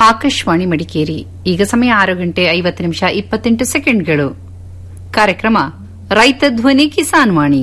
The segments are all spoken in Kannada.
ಆಕಾಶವಾಣಿ ಮಡಿಕೇರಿ ಈಗ ಸಮಯ ಆರು ಗಂಟೆ ಐವತ್ತು ನಿಮಿಷ ಇಪ್ಪತ್ತೆಂಟು ಸೆಕೆಂಡ್ಗಳು ಕಾರ್ಯಕ್ರಮ ರೈತ ಧ್ವನಿ ಕಿಸಾನ್ ವಾಣಿ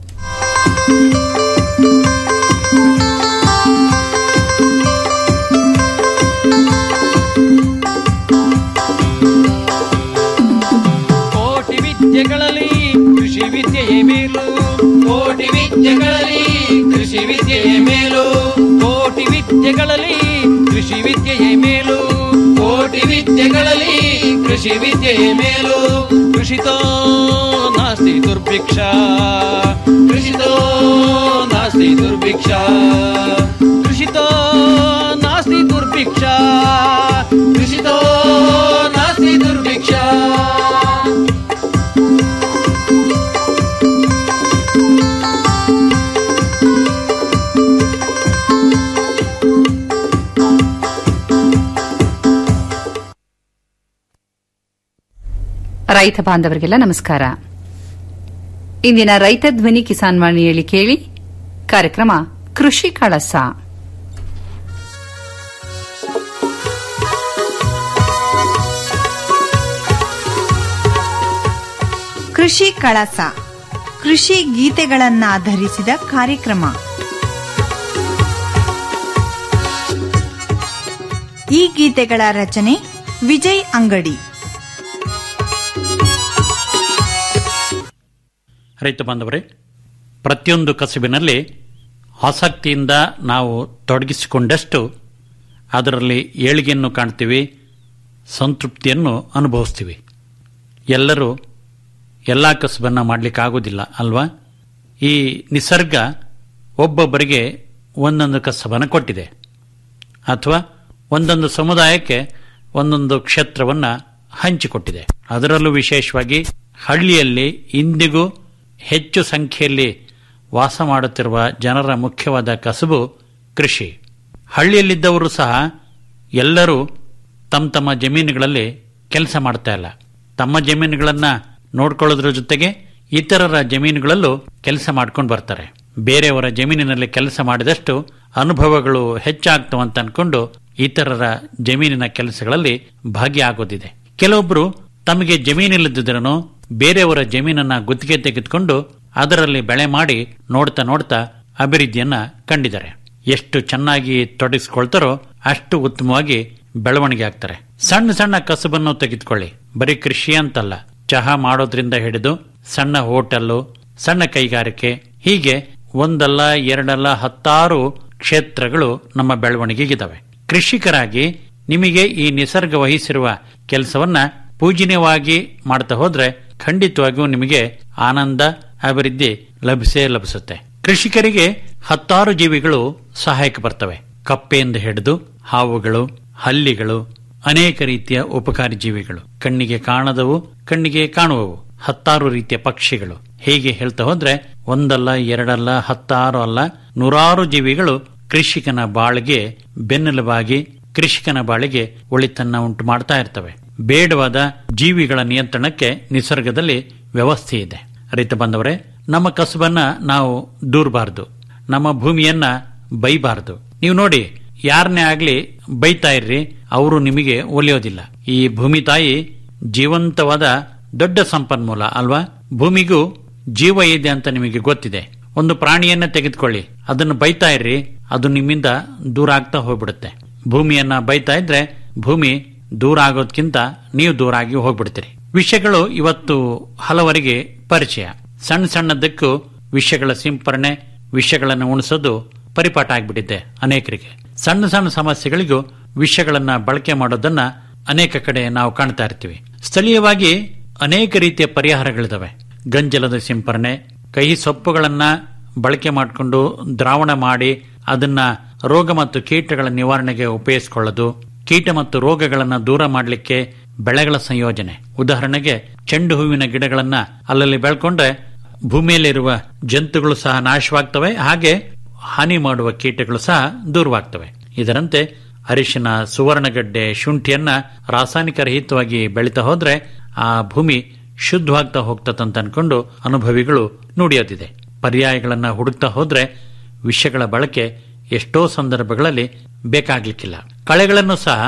ಕೋಟಿ ವಿದ್ಯೆಗಳಲ್ಲಿ ಕೃಷಿ ವಿದ್ಯೆಯೇ ಮೇಲು ಕೋಟಿ ವಿದ್ಯೆಗಳಲ್ಲಿ ಕೃಷಿ ವಿದ್ಯೆಯೇ ಮೇಲು ಕೋಟಿ ವಿದ್ಯೆಗಳಲ್ಲಿ ಕೃಷಿ ವಿದ್ಯೆಯೇ ಮೇಲು ಕೋಟಿ ವಿದ್ಯೆಗಳಲ್ಲಿ ಕೃಷಿ ವಿದ್ಯೆಯೇ ಮೇಲು ಕೃಷಿತೋ ನಾಸ್ತಿ ದುರ್ಭಿಕ್ಷ ಕೃಷಿತೋ ನಾಸ್ತಿ ದುರ್ಭಿಕ್ಷ ಕೃಷಿತೋ ನಾಸ್ತಿ ದುರ್ಭಿಕ್ಷ ಕೃಷಿತೋ ನಾಸ್ತಿ ದುರ್ಭಿಕ್ಷ ರೈತ ಬಾಂಧವರಿಗೆಲ್ಲ ನಮಸ್ಕಾರ ಇಂದಿನ ರೈತ ಧ್ವನಿ ಕಿಸಾನ್ ವಾಣಿಯಲ್ಲಿ ಕೇಳಿ ಕಾರ್ಯಕ್ರಮ ಕೃಷಿ ಕಳಸ ಕೃಷಿ ಕಳಸ ಕೃಷಿ ಗೀತೆಗಳನ್ನಾಧರಿಸಿದ ಕಾರ್ಯಕ್ರಮ ಈ ಗೀತೆಗಳ ರಚನೆ ವಿಜಯ್ ಅಂಗಡಿ ರೈತ ಬಾಂಧವರೇ ಪ್ರತಿಯೊಂದು ಕಸುಬಿನಲ್ಲಿ ಆಸಕ್ತಿಯಿಂದ ನಾವು ತೊಡಗಿಸಿಕೊಂಡಷ್ಟು ಅದರಲ್ಲಿ ಏಳಿಗೆಯನ್ನು ಕಾಣ್ತೀವಿ ಸಂತೃಪ್ತಿಯನ್ನು ಅನುಭವಿಸ್ತೀವಿ ಎಲ್ಲರೂ ಎಲ್ಲ ಕಸುಬನ್ನು ಮಾಡಲಿಕ್ಕಾಗೋದಿಲ್ಲ ಅಲ್ವಾ ಈ ನಿಸರ್ಗ ಒಬ್ಬೊಬ್ಬರಿಗೆ ಒಂದೊಂದು ಕಸಬನ್ನು ಕೊಟ್ಟಿದೆ ಅಥವಾ ಒಂದೊಂದು ಸಮುದಾಯಕ್ಕೆ ಒಂದೊಂದು ಕ್ಷೇತ್ರವನ್ನು ಹಂಚಿಕೊಟ್ಟಿದೆ ಅದರಲ್ಲೂ ವಿಶೇಷವಾಗಿ ಹಳ್ಳಿಯಲ್ಲಿ ಇಂದಿಗೂ ಹೆಚ್ಚು ಸಂಖ್ಯೆಯಲ್ಲಿ ವಾಸ ಮಾಡುತ್ತಿರುವ ಜನರ ಮುಖ್ಯವಾದ ಕಸುಬು ಕೃಷಿ ಹಳ್ಳಿಯಲ್ಲಿದ್ದವರು ಸಹ ಎಲ್ಲರೂ ತಮ್ಮ ತಮ್ಮ ಜಮೀನುಗಳಲ್ಲಿ ಕೆಲಸ ಮಾಡ್ತಾ ಇಲ್ಲ ತಮ್ಮ ಜಮೀನುಗಳನ್ನು ನೋಡ್ಕೊಳ್ಳೋದ್ರ ಜೊತೆಗೆ ಇತರರ ಜಮೀನುಗಳಲ್ಲೂ ಕೆಲಸ ಮಾಡ್ಕೊಂಡು ಬರ್ತಾರೆ ಬೇರೆಯವರ ಜಮೀನಿನಲ್ಲಿ ಕೆಲಸ ಮಾಡಿದಷ್ಟು ಅನುಭವಗಳು ಹೆಚ್ಚಾಗ್ತವಂತ ಅನ್ಕೊಂಡು ಇತರರ ಜಮೀನಿನ ಕೆಲಸಗಳಲ್ಲಿ ಭಾಗಿಯಾಗೋದಿದೆ ಕೆಲವೊಬ್ರು ತಮಗೆ ಜಮೀನಿಲ್ಲದಿದ್ರೂ ಬೇರೆಯವರ ಜಮೀನನ್ನ ಗುತ್ತಿಗೆ ತೆಗೆದುಕೊಂಡು ಅದರಲ್ಲಿ ಬೆಳೆ ಮಾಡಿ ನೋಡ್ತಾ ನೋಡ್ತಾ ಅಭಿವೃದ್ಧಿಯನ್ನ ಕಂಡಿದ್ದಾರೆ ಎಷ್ಟು ಚೆನ್ನಾಗಿ ತೊಡಗಿಸ್ಕೊಳ್ತಾರೋ ಅಷ್ಟು ಉತ್ತಮವಾಗಿ ಬೆಳವಣಿಗೆ ಆಗ್ತಾರೆ ಸಣ್ಣ ಸಣ್ಣ ಕಸಬನ್ನು ತೆಗೆದುಕೊಳ್ಳಿ ಬರೀ ಕೃಷಿ ಅಂತಲ್ಲ ಚಹಾ ಮಾಡೋದ್ರಿಂದ ಹಿಡಿದು ಸಣ್ಣ ಹೋಟೆಲ್ಲು ಸಣ್ಣ ಕೈಗಾರಿಕೆ ಹೀಗೆ ಒಂದಲ್ಲ ಎರಡಲ್ಲ ಹತ್ತಾರು ಕ್ಷೇತ್ರಗಳು ನಮ್ಮ ಬೆಳವಣಿಗೆಗಿದ್ದಾವೆ ಕೃಷಿಕರಾಗಿ ನಿಮಗೆ ಈ ನಿಸರ್ಗ ವಹಿಸಿರುವ ಕೆಲಸವನ್ನ ಪೂಜನೀಯವಾಗಿ ಮಾಡ್ತಾ ಹೋದ್ರೆ ಖಂಡಿತವಾಗಿಯೂ ನಿಮಗೆ ಆನಂದ ಅಭಿವೃದ್ಧಿ ಲಭಿಸೇ ಲಭಿಸುತ್ತೆ ಕೃಷಿಕರಿಗೆ ಹತ್ತಾರು ಜೀವಿಗಳು ಸಹಾಯಕ್ಕೆ ಬರ್ತವೆ ಕಪ್ಪೆಯಿಂದ ಹಿಡಿದು ಹಾವುಗಳು ಹಲ್ಲಿಗಳು ಅನೇಕ ರೀತಿಯ ಉಪಕಾರಿ ಜೀವಿಗಳು ಕಣ್ಣಿಗೆ ಕಾಣದವು ಕಣ್ಣಿಗೆ ಕಾಣುವವು ಹತ್ತಾರು ರೀತಿಯ ಪಕ್ಷಿಗಳು ಹೀಗೆ ಹೇಳ್ತಾ ಹೋದ್ರೆ ಒಂದಲ್ಲ ಎರಡಲ್ಲ ಹತ್ತಾರು ಅಲ್ಲ ನೂರಾರು ಜೀವಿಗಳು ಕೃಷಿಕನ ಬಾಳಿಗೆ ಬೆನ್ನೆಲುಬಾಗಿ ಕೃಷಿಕನ ಬಾಳಿಗೆ ಒಳಿತನ್ನ ಉಂಟು ಮಾಡ್ತಾ ಇರ್ತವೆ ಬೇಡವಾದ ಜೀವಿಗಳ ನಿಯಂತ್ರಣಕ್ಕೆ ನಿಸರ್ಗದಲ್ಲಿ ವ್ಯವಸ್ಥೆ ಇದೆ ರೈತ ಬಂದವರೇ ನಮ್ಮ ಕಸುಬನ್ನ ನಾವು ದೂರಬಾರದು ನಮ್ಮ ಭೂಮಿಯನ್ನ ಬೈಬಾರದು ನೀವು ನೋಡಿ ಯಾರನ್ನೇ ಆಗ್ಲಿ ಬೈತಾ ಇರ್ರಿ ಅವರು ನಿಮಗೆ ಒಲಿಯೋದಿಲ್ಲ ಈ ಭೂಮಿ ತಾಯಿ ಜೀವಂತವಾದ ದೊಡ್ಡ ಸಂಪನ್ಮೂಲ ಅಲ್ವಾ ಭೂಮಿಗೂ ಜೀವ ಇದೆ ಅಂತ ನಿಮಗೆ ಗೊತ್ತಿದೆ ಒಂದು ಪ್ರಾಣಿಯನ್ನ ತೆಗೆದುಕೊಳ್ಳಿ ಅದನ್ನು ಬೈತಾ ಇರ್ರಿ ಅದು ನಿಮ್ಮಿಂದ ದೂರ ಆಗ್ತಾ ಹೋಗ್ಬಿಡುತ್ತೆ ಭೂಮಿಯನ್ನ ಬೈತಾ ಇದ್ರೆ ಭೂಮಿ ದೂರ ಆಗೋದ್ಕಿಂತ ನೀವು ದೂರ ಆಗಿ ಹೋಗ್ಬಿಡ್ತೀರಿ ವಿಷಯಗಳು ಇವತ್ತು ಹಲವರಿಗೆ ಪರಿಚಯ ಸಣ್ಣ ಸಣ್ಣದಕ್ಕೂ ವಿಷಯಗಳ ಸಿಂಪರಣೆ ವಿಷಯಗಳನ್ನು ಉಣಿಸೋದು ಪರಿಪಾಠ ಆಗ್ಬಿಟ್ಟಿದೆ ಅನೇಕರಿಗೆ ಸಣ್ಣ ಸಣ್ಣ ಸಮಸ್ಯೆಗಳಿಗೂ ವಿಷಯಗಳನ್ನ ಬಳಕೆ ಮಾಡೋದನ್ನ ಅನೇಕ ಕಡೆ ನಾವು ಕಾಣ್ತಾ ಇರ್ತೀವಿ ಸ್ಥಳೀಯವಾಗಿ ಅನೇಕ ರೀತಿಯ ಪರಿಹಾರಗಳಿದಾವೆ ಗಂಜಲದ ಸಿಂಪರಣೆ ಕಹಿ ಸೊಪ್ಪುಗಳನ್ನ ಬಳಕೆ ಮಾಡಿಕೊಂಡು ದ್ರಾವಣ ಮಾಡಿ ಅದನ್ನ ರೋಗ ಮತ್ತು ಕೀಟಗಳ ನಿವಾರಣೆಗೆ ಉಪಯೋಗಿಸಿಕೊಳ್ಳೋದು ಕೀಟ ಮತ್ತು ರೋಗಗಳನ್ನು ದೂರ ಮಾಡಲಿಕ್ಕೆ ಬೆಳೆಗಳ ಸಂಯೋಜನೆ ಉದಾಹರಣೆಗೆ ಚೆಂಡು ಹೂವಿನ ಗಿಡಗಳನ್ನ ಅಲ್ಲಲ್ಲಿ ಬೆಳ್ಕೊಂಡ್ರೆ ಭೂಮಿಯಲ್ಲಿರುವ ಜಂತುಗಳು ಸಹ ನಾಶವಾಗ್ತವೆ ಹಾಗೆ ಹಾನಿ ಮಾಡುವ ಕೀಟಗಳು ಸಹ ದೂರವಾಗ್ತವೆ ಇದರಂತೆ ಅರಿಶಿನ ಸುವರ್ಣಗಡ್ಡೆ ಶುಂಠಿಯನ್ನ ರಾಸಾಯನಿಕ ರಹಿತವಾಗಿ ಬೆಳೀತಾ ಹೋದ್ರೆ ಆ ಭೂಮಿ ಶುದ್ಧವಾಗ್ತಾ ಹೋಗ್ತದಂತ ಅನ್ಕೊಂಡು ಅನುಭವಿಗಳು ನುಡಿಯೋದಿದೆ ಪರ್ಯಾಯಗಳನ್ನ ಹುಡುಕ್ತಾ ಹೋದ್ರೆ ವಿಷಯಗಳ ಬಳಕೆ ಎಷ್ಟೋ ಸಂದರ್ಭಗಳಲ್ಲಿ ಬೇಕಾಗ್ಲಿಕ್ಕಿಲ್ಲ ಕಳೆಗಳನ್ನು ಸಹ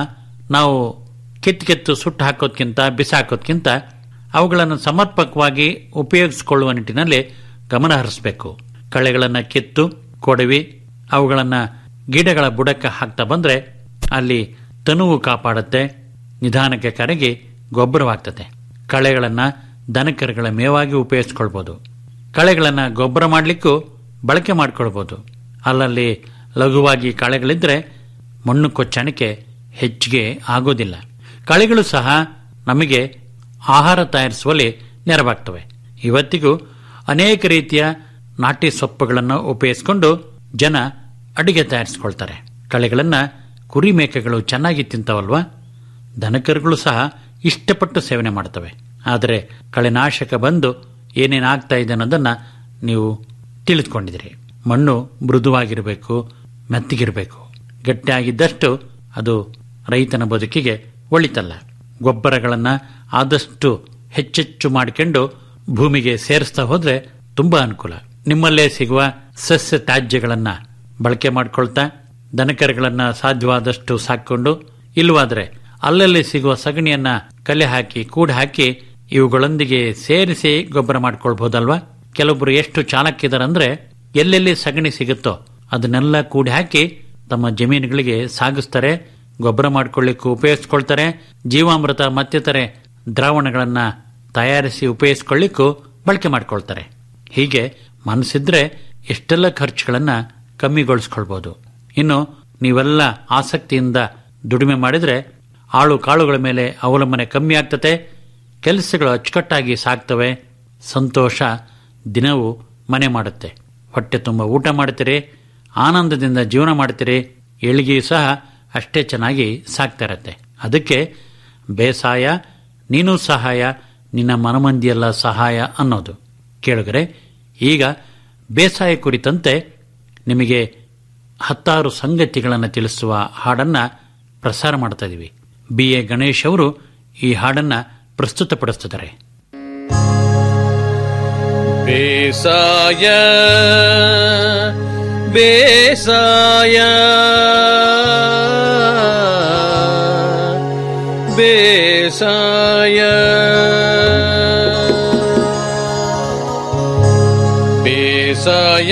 ನಾವು ಕಿತ್ತು ಕಿತ್ತು ಸುಟ್ಟು ಹಾಕೋದ್ಕಿಂತ ಬಿಸಾಕೋದ್ಕಿಂತ ಅವುಗಳನ್ನು ಸಮರ್ಪಕವಾಗಿ ಉಪಯೋಗಿಸಿಕೊಳ್ಳುವ ನಿಟ್ಟಿನಲ್ಲಿ ಗಮನ ಹರಿಸಬೇಕು ಕಳೆಗಳನ್ನು ಕಿತ್ತು ಕೊಡವಿ ಅವುಗಳನ್ನು ಗಿಡಗಳ ಬುಡಕ್ಕೆ ಹಾಕ್ತಾ ಬಂದ್ರೆ ಅಲ್ಲಿ ತನುವು ಕಾಪಾಡುತ್ತೆ ನಿಧಾನಕ್ಕೆ ಕರಗಿ ಗೊಬ್ಬರವಾಗ್ತದೆ ಕಳೆಗಳನ್ನು ದನಕರುಗಳ ಮೇವಾಗಿ ಉಪಯೋಗಿಸ್ಕೊಳ್ಬೋದು ಕಳೆಗಳನ್ನು ಗೊಬ್ಬರ ಮಾಡಲಿಕ್ಕೂ ಬಳಕೆ ಮಾಡ್ಕೊಳ್ಬೋದು ಅಲ್ಲಲ್ಲಿ ಲಘುವಾಗಿ ಕಳೆಗಳಿದ್ರೆ ಮಣ್ಣು ಕೊಚ್ಚಣಿಕೆ ಹೆಚ್ಚಿಗೆ ಆಗೋದಿಲ್ಲ ಕಳೆಗಳು ಸಹ ನಮಗೆ ಆಹಾರ ತಯಾರಿಸುವಲ್ಲಿ ನೆರವಾಗ್ತವೆ ಇವತ್ತಿಗೂ ಅನೇಕ ರೀತಿಯ ನಾಟಿ ಸೊಪ್ಪುಗಳನ್ನು ಉಪಯೋಗಿಸಿಕೊಂಡು ಜನ ಅಡಿಗೆ ತಯಾರಿಸ್ಕೊಳ್ತಾರೆ ಕಳೆಗಳನ್ನು ಕುರಿ ಮೇಕೆಗಳು ಚೆನ್ನಾಗಿ ತಿಂತವಲ್ವಾ ದನಕರುಗಳು ಸಹ ಇಷ್ಟಪಟ್ಟು ಸೇವನೆ ಮಾಡ್ತವೆ ಆದರೆ ಕಳೆನಾಶಕ ಬಂದು ಏನೇನಾಗ್ತಾ ಇದೆ ಅನ್ನೋದನ್ನ ನೀವು ತಿಳಿದುಕೊಂಡಿದ್ದೀರಿ ಮಣ್ಣು ಮೃದುವಾಗಿರಬೇಕು ಮೆತ್ತಗಿರಬೇಕು ಗಟ್ಟಿಯಾಗಿದ್ದಷ್ಟು ಅದು ರೈತನ ಬದುಕಿಗೆ ಒಳಿತಲ್ಲ ಗೊಬ್ಬರಗಳನ್ನು ಆದಷ್ಟು ಹೆಚ್ಚೆಚ್ಚು ಮಾಡಿಕೊಂಡು ಭೂಮಿಗೆ ಸೇರಿಸ್ತಾ ಹೋದ್ರೆ ತುಂಬಾ ಅನುಕೂಲ ನಿಮ್ಮಲ್ಲೇ ಸಿಗುವ ಸಸ್ಯ ತ್ಯಾಜ್ಯಗಳನ್ನ ಬಳಕೆ ಮಾಡ್ಕೊಳ್ತಾ ದನಕರುಗಳನ್ನ ಸಾಧ್ಯವಾದಷ್ಟು ಸಾಕೊಂಡು ಇಲ್ಲವಾದ್ರೆ ಅಲ್ಲಲ್ಲಿ ಸಿಗುವ ಸಗಣಿಯನ್ನ ಕಲೆ ಹಾಕಿ ಕೂಡ ಹಾಕಿ ಇವುಗಳೊಂದಿಗೆ ಸೇರಿಸಿ ಗೊಬ್ಬರ ಮಾಡ್ಕೊಳ್ಬಹುದಲ್ವಾ ಕೆಲವೊಬ್ರು ಎಷ್ಟು ಚಾಣಕ್ಯದಾರಂದ್ರೆ ಎಲ್ಲೆಲ್ಲಿ ಸಗಣಿ ಸಿಗುತ್ತೋ ಅದನ್ನೆಲ್ಲ ಕೂಡಿ ಹಾಕಿ ತಮ್ಮ ಜಮೀನುಗಳಿಗೆ ಸಾಗಿಸ್ತಾರೆ ಗೊಬ್ಬರ ಮಾಡ್ಕೊಳ್ಳಿಕ್ಕೂ ಉಪಯೋಗಿಸ್ಕೊಳ್ತಾರೆ ಜೀವಾಮೃತ ಮತ್ತಿತರೆ ದ್ರಾವಣಗಳನ್ನ ತಯಾರಿಸಿ ಉಪಯೋಗಿಸ್ಕೊಳ್ಳಿಕ್ಕೂ ಬಳಕೆ ಮಾಡ್ಕೊಳ್ತಾರೆ ಹೀಗೆ ಮನಸ್ಸಿದ್ರೆ ಎಷ್ಟೆಲ್ಲ ಖರ್ಚುಗಳನ್ನ ಕಮ್ಮಿಗೊಳಿಸ್ಕೊಳ್ಬಹುದು ಇನ್ನು ನೀವೆಲ್ಲ ಆಸಕ್ತಿಯಿಂದ ದುಡಿಮೆ ಮಾಡಿದ್ರೆ ಆಳು ಕಾಳುಗಳ ಮೇಲೆ ಅವಲಂಬನೆ ಕಮ್ಮಿ ಆಗ್ತತೆ ಕೆಲಸಗಳು ಅಚ್ಚುಕಟ್ಟಾಗಿ ಸಾಗ್ತವೆ ಸಂತೋಷ ದಿನವೂ ಮನೆ ಮಾಡುತ್ತೆ ಹೊಟ್ಟೆ ತುಂಬ ಊಟ ಮಾಡ್ತೀರಿ ಆನಂದದಿಂದ ಜೀವನ ಮಾಡ್ತೀರಿ ಏಳಿಗೆಯೂ ಸಹ ಅಷ್ಟೇ ಚೆನ್ನಾಗಿ ಸಾಗ್ತಾ ಇರತ್ತೆ ಅದಕ್ಕೆ ಬೇಸಾಯ ನೀನು ಸಹಾಯ ನಿನ್ನ ಮನಮಂದಿಯೆಲ್ಲ ಸಹಾಯ ಅನ್ನೋದು ಕೇಳಿದರೆ ಈಗ ಬೇಸಾಯ ಕುರಿತಂತೆ ನಿಮಗೆ ಹತ್ತಾರು ಸಂಗತಿಗಳನ್ನು ತಿಳಿಸುವ ಹಾಡನ್ನ ಪ್ರಸಾರ ಮಾಡ್ತಾ ಇದೀವಿ ಬಿ ಎ ಗಣೇಶ್ ಅವರು ಈ ಹಾಡನ್ನ ಪ್ರಸ್ತುತಪಡಿಸ್ತಿದ್ದಾರೆ ಬೇಸಾಯ ಬೇಸಾಯ ಬೇಸಾಯ ಬೇಸಾಯ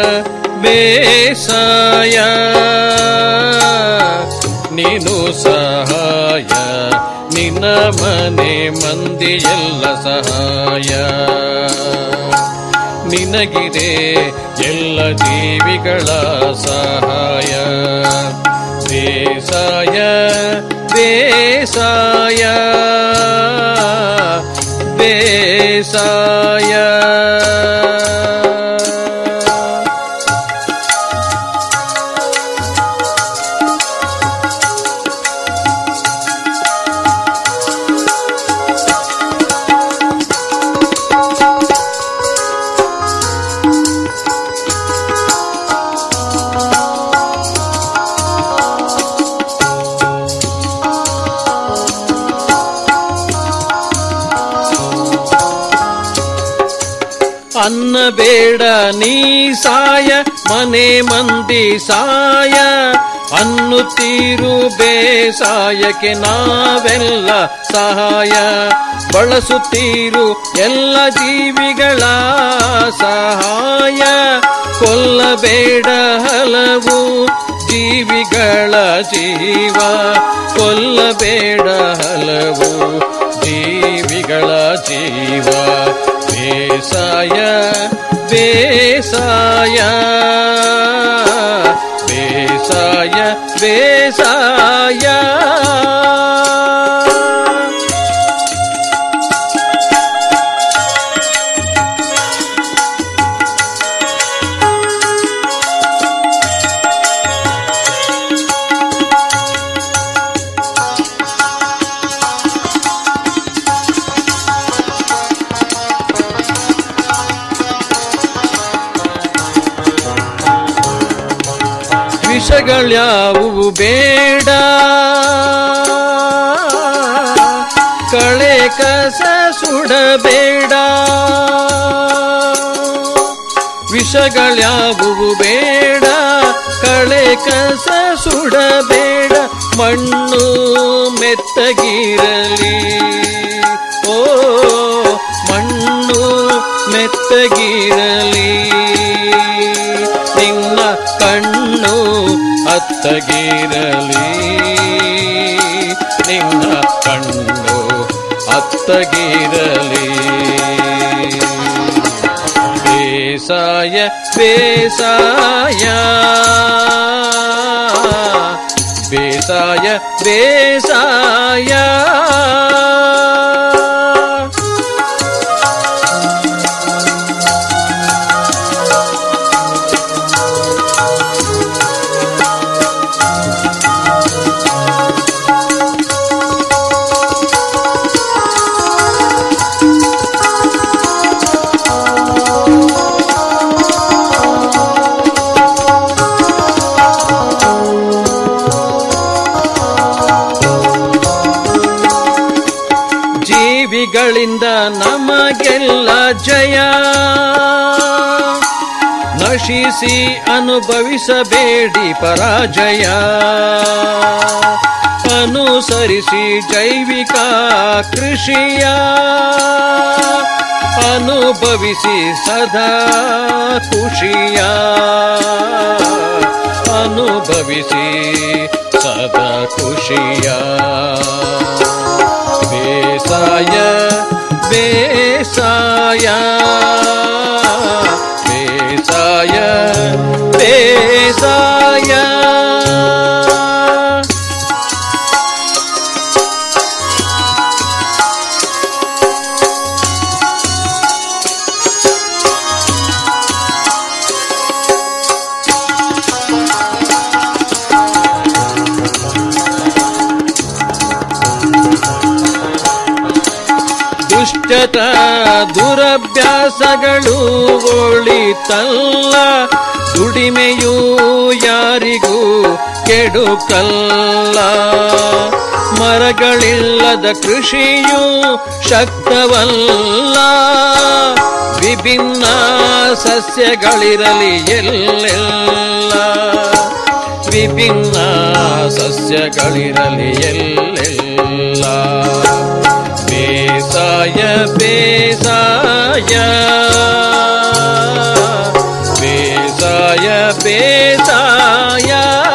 ಬೇಸಾಯ ನೀನು ಸಹಾಯ ನಿನ್ನ ಮನೆ ಮಂದಿಯೆಲ್ಲ ಸಹಾಯ ನಿನಗಿದೆ ಎಲ್ಲ ಜೀವಿಗಳ ಸಹಾಯ ಬೇಸಾಯ ಬೇಸಾಯ ಬೇಸಾಯ ಅನ್ನ ಬೇಡ ನೀ ಸಾಯ ಮನೆ ಮಂದಿ ಸಾಯ ಅನ್ನುತ್ತೀರು ಬೇಸಾಯಕ್ಕೆ ನಾವೆಲ್ಲ ಸಹಾಯ ಬಳಸುತ್ತೀರು ಎಲ್ಲ ಜೀವಿಗಳ ಸಹಾಯ ಕೊಲ್ಲಬೇಡ ಹಲವು ಜೀವಿಗಳ ಜೀವ ಕೊಲ್ಲಬೇಡ ಹಲವು ಜೀವಿಗಳ ಜೀವ ಬೇಸಾಯ ಬೇಸಾಯ ಬೇಸಾಯ ಬೇಸಾಯ ವಿಷಗಳ್ಯಾವುವು ಬೇಡ ಕಳೆ ಕಸ ಸುಡಬೇಡ ವಿಷಗಳ್ಯಾವುವು ಬೇಡ ಕಳೆ ಕಸ ಸುಡಬೇಡ ಮಣ್ಣು ಮೆತ್ತಗಿರಲಿ ಓ ಮಣ್ಣು ಮೆತ್ತಗಿರಲಿ ನಿನ್ನ ಕಣ್ಣು ಅತ್ತಗಿರಲಿ ನಿನ್ನ ಕಣ್ಣು ಅತ್ತಗಿರಲಿ ಬೇಸಾಯ ಬೇಸಾಯ ಬೇಸಾಯ ಬೇಸಾಯ ಜೀವಿಗಳಿಂದ ನಮಗೆಲ್ಲ ಜಯ ನಶಿಸಿ ಅನುಭವಿಸಬೇಡಿ ಪರಾಜಯ ಅನುಸರಿಸಿ ಜೈವಿಕ ಕೃಷಿಯ ಅನುಭವಿಸಿ ಸದಾ ಖುಷಿಯ ಅನುಭವಿಸಿ ಸದಾ ಖುಷಿಯ ಬೇಸಾಯ ಬೇಸಾಯ ಬೇಸಾಯ ಬೇಸಾಯ ದುಷ್ಟತ ದುರಭ್ಯಾಸಗಳು ಒಳಿತಲ್ಲ ದುಡಿಮೆಯೂ ಯಾರಿಗೂ ಕೆಡುಕಲ್ಲ ಮರಗಳಿಲ್ಲದ ಕೃಷಿಯೂ ಶಕ್ತವಲ್ಲ ವಿಭಿನ್ನ ಸಸ್ಯಗಳಿರಲಿ ಎಲ್ಲೆಲ್ಲ ವಿಭಿನ್ನ ಸಸ್ಯಗಳಿರಲಿ ಎಲ್ಲೆಲ್ಲ ಬೇಸಾಯ ಬೇಸಾಯ ಬೇಸಾಯ ಬೇಸಾಯ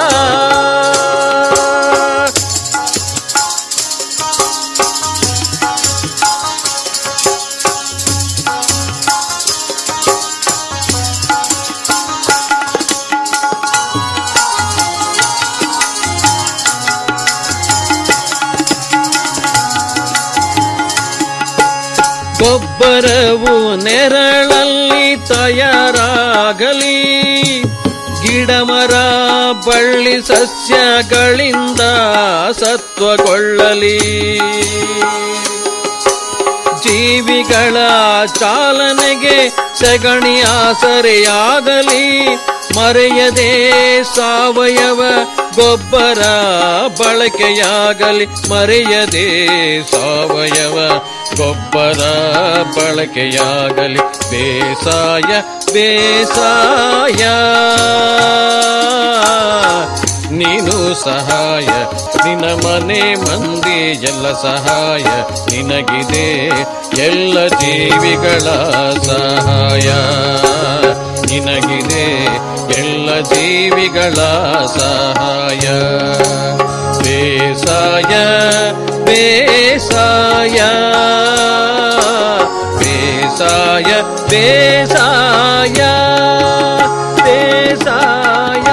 ಗೊಬ್ಬರವು ನೆರಳಲ್ಲಿ ತಯಾರಾಗಲಿ ಗಿಡಮರ ಬಳ್ಳಿ ಸಸ್ಯಗಳಿಂದ ಸತ್ವಗೊಳ್ಳಲಿ ಜೀವಿಗಳ ಚಾಲನೆಗೆ ಸಗಣಿ ಆಸರೆಯಾಗಲಿ ಮರೆಯದೆ ಸಾವಯವ ಗೊಬ್ಬರ ಬಳಕೆಯಾಗಲಿ ಮರೆಯದೆ ಸಾವಯವ ಗೊಬ್ಬರ ಬಳಕೆಯಾಗಲಿ ಬೇಸಾಯ ಬೇಸಾಯ ನೀನು ಸಹಾಯ ನಿನ್ನ ಮನೆ ಮಂದಿ ಎಲ್ಲ ಸಹಾಯ ನಿನಗಿದೆ ಎಲ್ಲ ಜೀವಿಗಳ ಸಹಾಯ ನಿನಗಿದೆ ಎಲ್ಲ ಜೀವಿಗಳ ಸಹಾಯ ಬೇಸಾಯ ಬೇಸಾಯ ಬೇಸಾಯ ಬೇಸಾಯ ಬೇಸಾಯ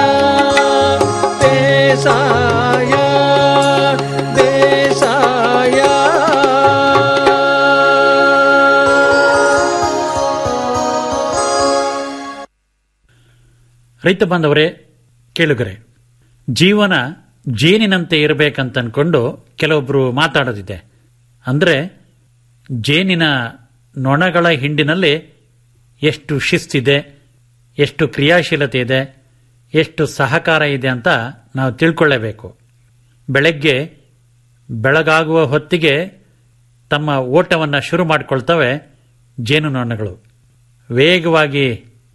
ಬೇಸಾಯ ಬೇಸಾಯ ರೈತ ಬಾಂಧವರೇ ಕೇಳುಗರೆ ಜೀವನ ಜೇನಿನಂತೆ ಇರಬೇಕಂತ ಅನ್ಕೊಂಡು ಕೆಲವೊಬ್ರು ಮಾತಾಡೋದಿದೆ ಅಂದ್ರೆ ಜೇನಿನ ನೊಣಗಳ ಹಿಂಡಿನಲ್ಲಿ ಎಷ್ಟು ಶಿಸ್ತಿದೆ ಎಷ್ಟು ಕ್ರಿಯಾಶೀಲತೆ ಇದೆ ಎಷ್ಟು ಸಹಕಾರ ಇದೆ ಅಂತ ನಾವು ತಿಳ್ಕೊಳ್ಳೇಬೇಕು ಬೆಳಗ್ಗೆ ಬೆಳಗಾಗುವ ಹೊತ್ತಿಗೆ ತಮ್ಮ ಓಟವನ್ನು ಶುರು ಮಾಡಿಕೊಳ್ತವೆ ಜೇನುನೊಣಗಳು ವೇಗವಾಗಿ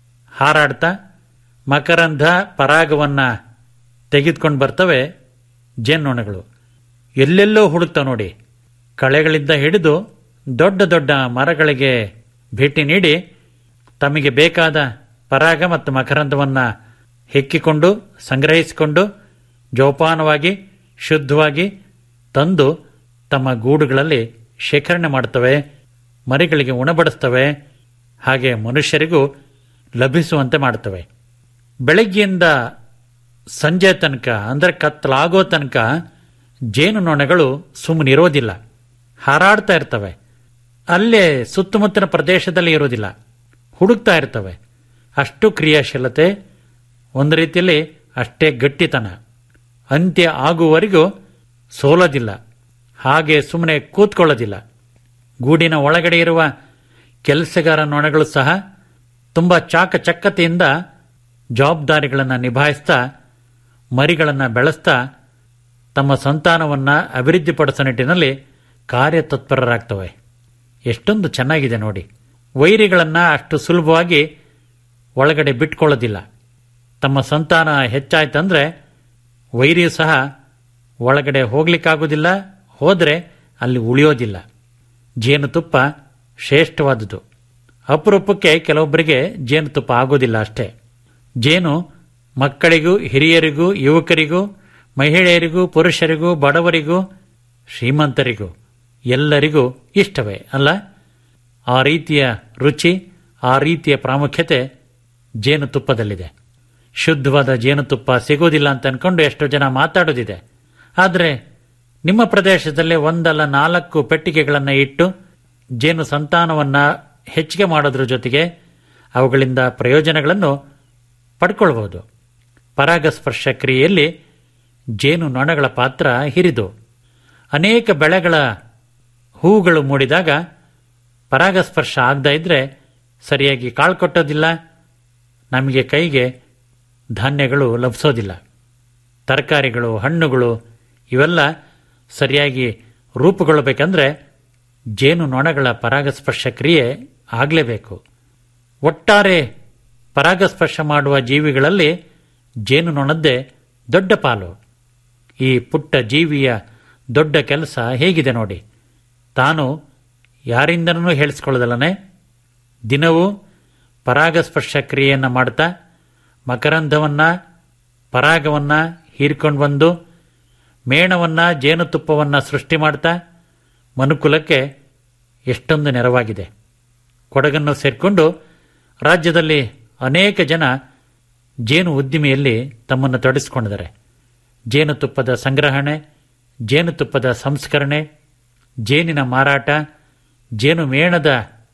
ಹಾರಾಡ್ತಾ ಮಕರಂಧ ಪರಾಗವನ್ನು ತೆಗೆದುಕೊಂಡು ಬರ್ತವೆ ಜೇನ್ನೊಣಗಳು ಎಲ್ಲೆಲ್ಲೋ ಹುಡುಕ್ತಾವ ನೋಡಿ ಕಳೆಗಳಿಂದ ಹಿಡಿದು ದೊಡ್ಡ ದೊಡ್ಡ ಮರಗಳಿಗೆ ಭೇಟಿ ನೀಡಿ ತಮಗೆ ಬೇಕಾದ ಪರಾಗ ಮತ್ತು ಮಕರಂದವನ್ನ ಹೆಕ್ಕಿಕೊಂಡು ಸಂಗ್ರಹಿಸಿಕೊಂಡು ಜೋಪಾನವಾಗಿ ಶುದ್ಧವಾಗಿ ತಂದು ತಮ್ಮ ಗೂಡುಗಳಲ್ಲಿ ಶೇಖರಣೆ ಮಾಡುತ್ತವೆ ಮರಿಗಳಿಗೆ ಉಣಬಡಿಸ್ತವೆ ಹಾಗೆ ಮನುಷ್ಯರಿಗೂ ಲಭಿಸುವಂತೆ ಮಾಡುತ್ತವೆ ಬೆಳಗ್ಗೆಯಿಂದ ಸಂಜೆ ತನಕ ಅಂದರೆ ಕತ್ತಲಾಗೋ ತನಕ ಜೇನುನೊಣಗಳು ಸುಮ್ಮನಿರೋದಿಲ್ಲ ಹಾರಾಡ್ತಾ ಇರ್ತವೆ ಅಲ್ಲೇ ಸುತ್ತಮುತ್ತಲಿನ ಪ್ರದೇಶದಲ್ಲಿ ಇರೋದಿಲ್ಲ ಹುಡುಕ್ತಾ ಇರ್ತವೆ ಅಷ್ಟು ಕ್ರಿಯಾಶೀಲತೆ ಒಂದು ರೀತಿಯಲ್ಲಿ ಅಷ್ಟೇ ಗಟ್ಟಿತನ ಅಂತ್ಯ ಆಗುವವರೆಗೂ ಸೋಲೋದಿಲ್ಲ ಹಾಗೆ ಸುಮ್ಮನೆ ಕೂತ್ಕೊಳ್ಳೋದಿಲ್ಲ ಗೂಡಿನ ಒಳಗಡೆ ಇರುವ ಕೆಲಸಗಾರ ನೊಣಗಳು ಸಹ ತುಂಬ ಚಾಕಚಕ್ಯತೆಯಿಂದ ಜವಾಬ್ದಾರಿಗಳನ್ನು ನಿಭಾಯಿಸ್ತಾ ಮರಿಗಳನ್ನು ಬೆಳೆಸ್ತಾ ತಮ್ಮ ಸಂತಾನವನ್ನು ಅಭಿವೃದ್ಧಿಪಡಿಸೋ ನಿಟ್ಟಿನಲ್ಲಿ ಕಾರ್ಯತತ್ಪರರಾಗ್ತವೆ ಎಷ್ಟೊಂದು ಚೆನ್ನಾಗಿದೆ ನೋಡಿ ವೈರಿಗಳನ್ನು ಅಷ್ಟು ಸುಲಭವಾಗಿ ಒಳಗಡೆ ಬಿಟ್ಕೊಳ್ಳೋದಿಲ್ಲ ತಮ್ಮ ಸಂತಾನ ಹೆಚ್ಚಾಯ್ತಂದ್ರೆ ವೈರಿಯು ಸಹ ಒಳಗಡೆ ಹೋಗ್ಲಿಕ್ಕಾಗೋದಿಲ್ಲ ಹೋದರೆ ಅಲ್ಲಿ ಉಳಿಯೋದಿಲ್ಲ ಜೇನುತುಪ್ಪ ಶ್ರೇಷ್ಠವಾದುದು ಅಪರೂಪಕ್ಕೆ ಕೆಲವೊಬ್ಬರಿಗೆ ಜೇನುತುಪ್ಪ ಆಗೋದಿಲ್ಲ ಅಷ್ಟೇ ಜೇನು ಮಕ್ಕಳಿಗೂ ಹಿರಿಯರಿಗೂ ಯುವಕರಿಗೂ ಮಹಿಳೆಯರಿಗೂ ಪುರುಷರಿಗೂ ಬಡವರಿಗೂ ಶ್ರೀಮಂತರಿಗೂ ಎಲ್ಲರಿಗೂ ಇಷ್ಟವೇ ಅಲ್ಲ ಆ ರೀತಿಯ ರುಚಿ ಆ ರೀತಿಯ ಪ್ರಾಮುಖ್ಯತೆ ಜೇನುತುಪ್ಪದಲ್ಲಿದೆ ಶುದ್ಧವಾದ ಜೇನುತುಪ್ಪ ಸಿಗೋದಿಲ್ಲ ಅಂತ ಅನ್ಕೊಂಡು ಎಷ್ಟೋ ಜನ ಮಾತಾಡೋದಿದೆ ಆದರೆ ನಿಮ್ಮ ಪ್ರದೇಶದಲ್ಲಿ ಒಂದಲ್ಲ ನಾಲ್ಕು ಪೆಟ್ಟಿಗೆಗಳನ್ನು ಇಟ್ಟು ಜೇನು ಸಂತಾನವನ್ನ ಹೆಚ್ಚಿಗೆ ಮಾಡೋದ್ರ ಜೊತೆಗೆ ಅವುಗಳಿಂದ ಪ್ರಯೋಜನಗಳನ್ನು ಪಡ್ಕೊಳ್ಬಹುದು ಪರಾಗಸ್ಪರ್ಶ ಕ್ರಿಯೆಯಲ್ಲಿ ಜೇನು ನೊಣಗಳ ಪಾತ್ರ ಹಿರಿದು ಅನೇಕ ಬೆಳೆಗಳ ಹೂಗಳು ಮೂಡಿದಾಗ ಪರಾಗಸ್ಪರ್ಶ ಆಗದ ಇದ್ರೆ ಸರಿಯಾಗಿ ಕಾಳು ಕೊಟ್ಟೋದಿಲ್ಲ ನಮಗೆ ಕೈಗೆ ಧಾನ್ಯಗಳು ಲಭಿಸೋದಿಲ್ಲ ತರಕಾರಿಗಳು ಹಣ್ಣುಗಳು ಇವೆಲ್ಲ ಸರಿಯಾಗಿ ರೂಪುಗೊಳ್ಳಬೇಕಂದ್ರೆ ಜೇನು ನೊಣಗಳ ಪರಾಗಸ್ಪರ್ಶ ಕ್ರಿಯೆ ಆಗಲೇಬೇಕು ಒಟ್ಟಾರೆ ಪರಾಗಸ್ಪರ್ಶ ಮಾಡುವ ಜೀವಿಗಳಲ್ಲಿ ಜೇನು ನೊಣದ್ದೇ ದೊಡ್ಡ ಪಾಲು ಈ ಪುಟ್ಟ ಜೀವಿಯ ದೊಡ್ಡ ಕೆಲಸ ಹೇಗಿದೆ ನೋಡಿ ತಾನು ಯಾರಿಂದನೂ ಹೇಳಿಸ್ಕೊಳ್ಳೋದಲ್ಲನೆ ದಿನವೂ ಪರಾಗಸ್ಪರ್ಶ ಕ್ರಿಯೆಯನ್ನು ಮಾಡ್ತಾ ಮಕರಂದವನ್ನ ಪರಾಗವನ್ನ ಹೀರ್ಕೊಂಡು ಬಂದು ಮೇಣವನ್ನ ಜೇನುತುಪ್ಪವನ್ನ ಸೃಷ್ಟಿ ಮಾಡ್ತಾ ಮನುಕುಲಕ್ಕೆ ಎಷ್ಟೊಂದು ನೆರವಾಗಿದೆ ಕೊಡಗನ್ನು ಸೇರಿಕೊಂಡು ರಾಜ್ಯದಲ್ಲಿ ಅನೇಕ ಜನ ಜೇನು ಉದ್ದಿಮೆಯಲ್ಲಿ ತಮ್ಮನ್ನು ತೊಡಗಿಸಿಕೊಂಡಿದ್ದಾರೆ ಜೇನುತುಪ್ಪದ ಸಂಗ್ರಹಣೆ ಜೇನುತುಪ್ಪದ ಸಂಸ್ಕರಣೆ ಜೇನಿನ ಮಾರಾಟ ಜೇನು ಮೇಣದ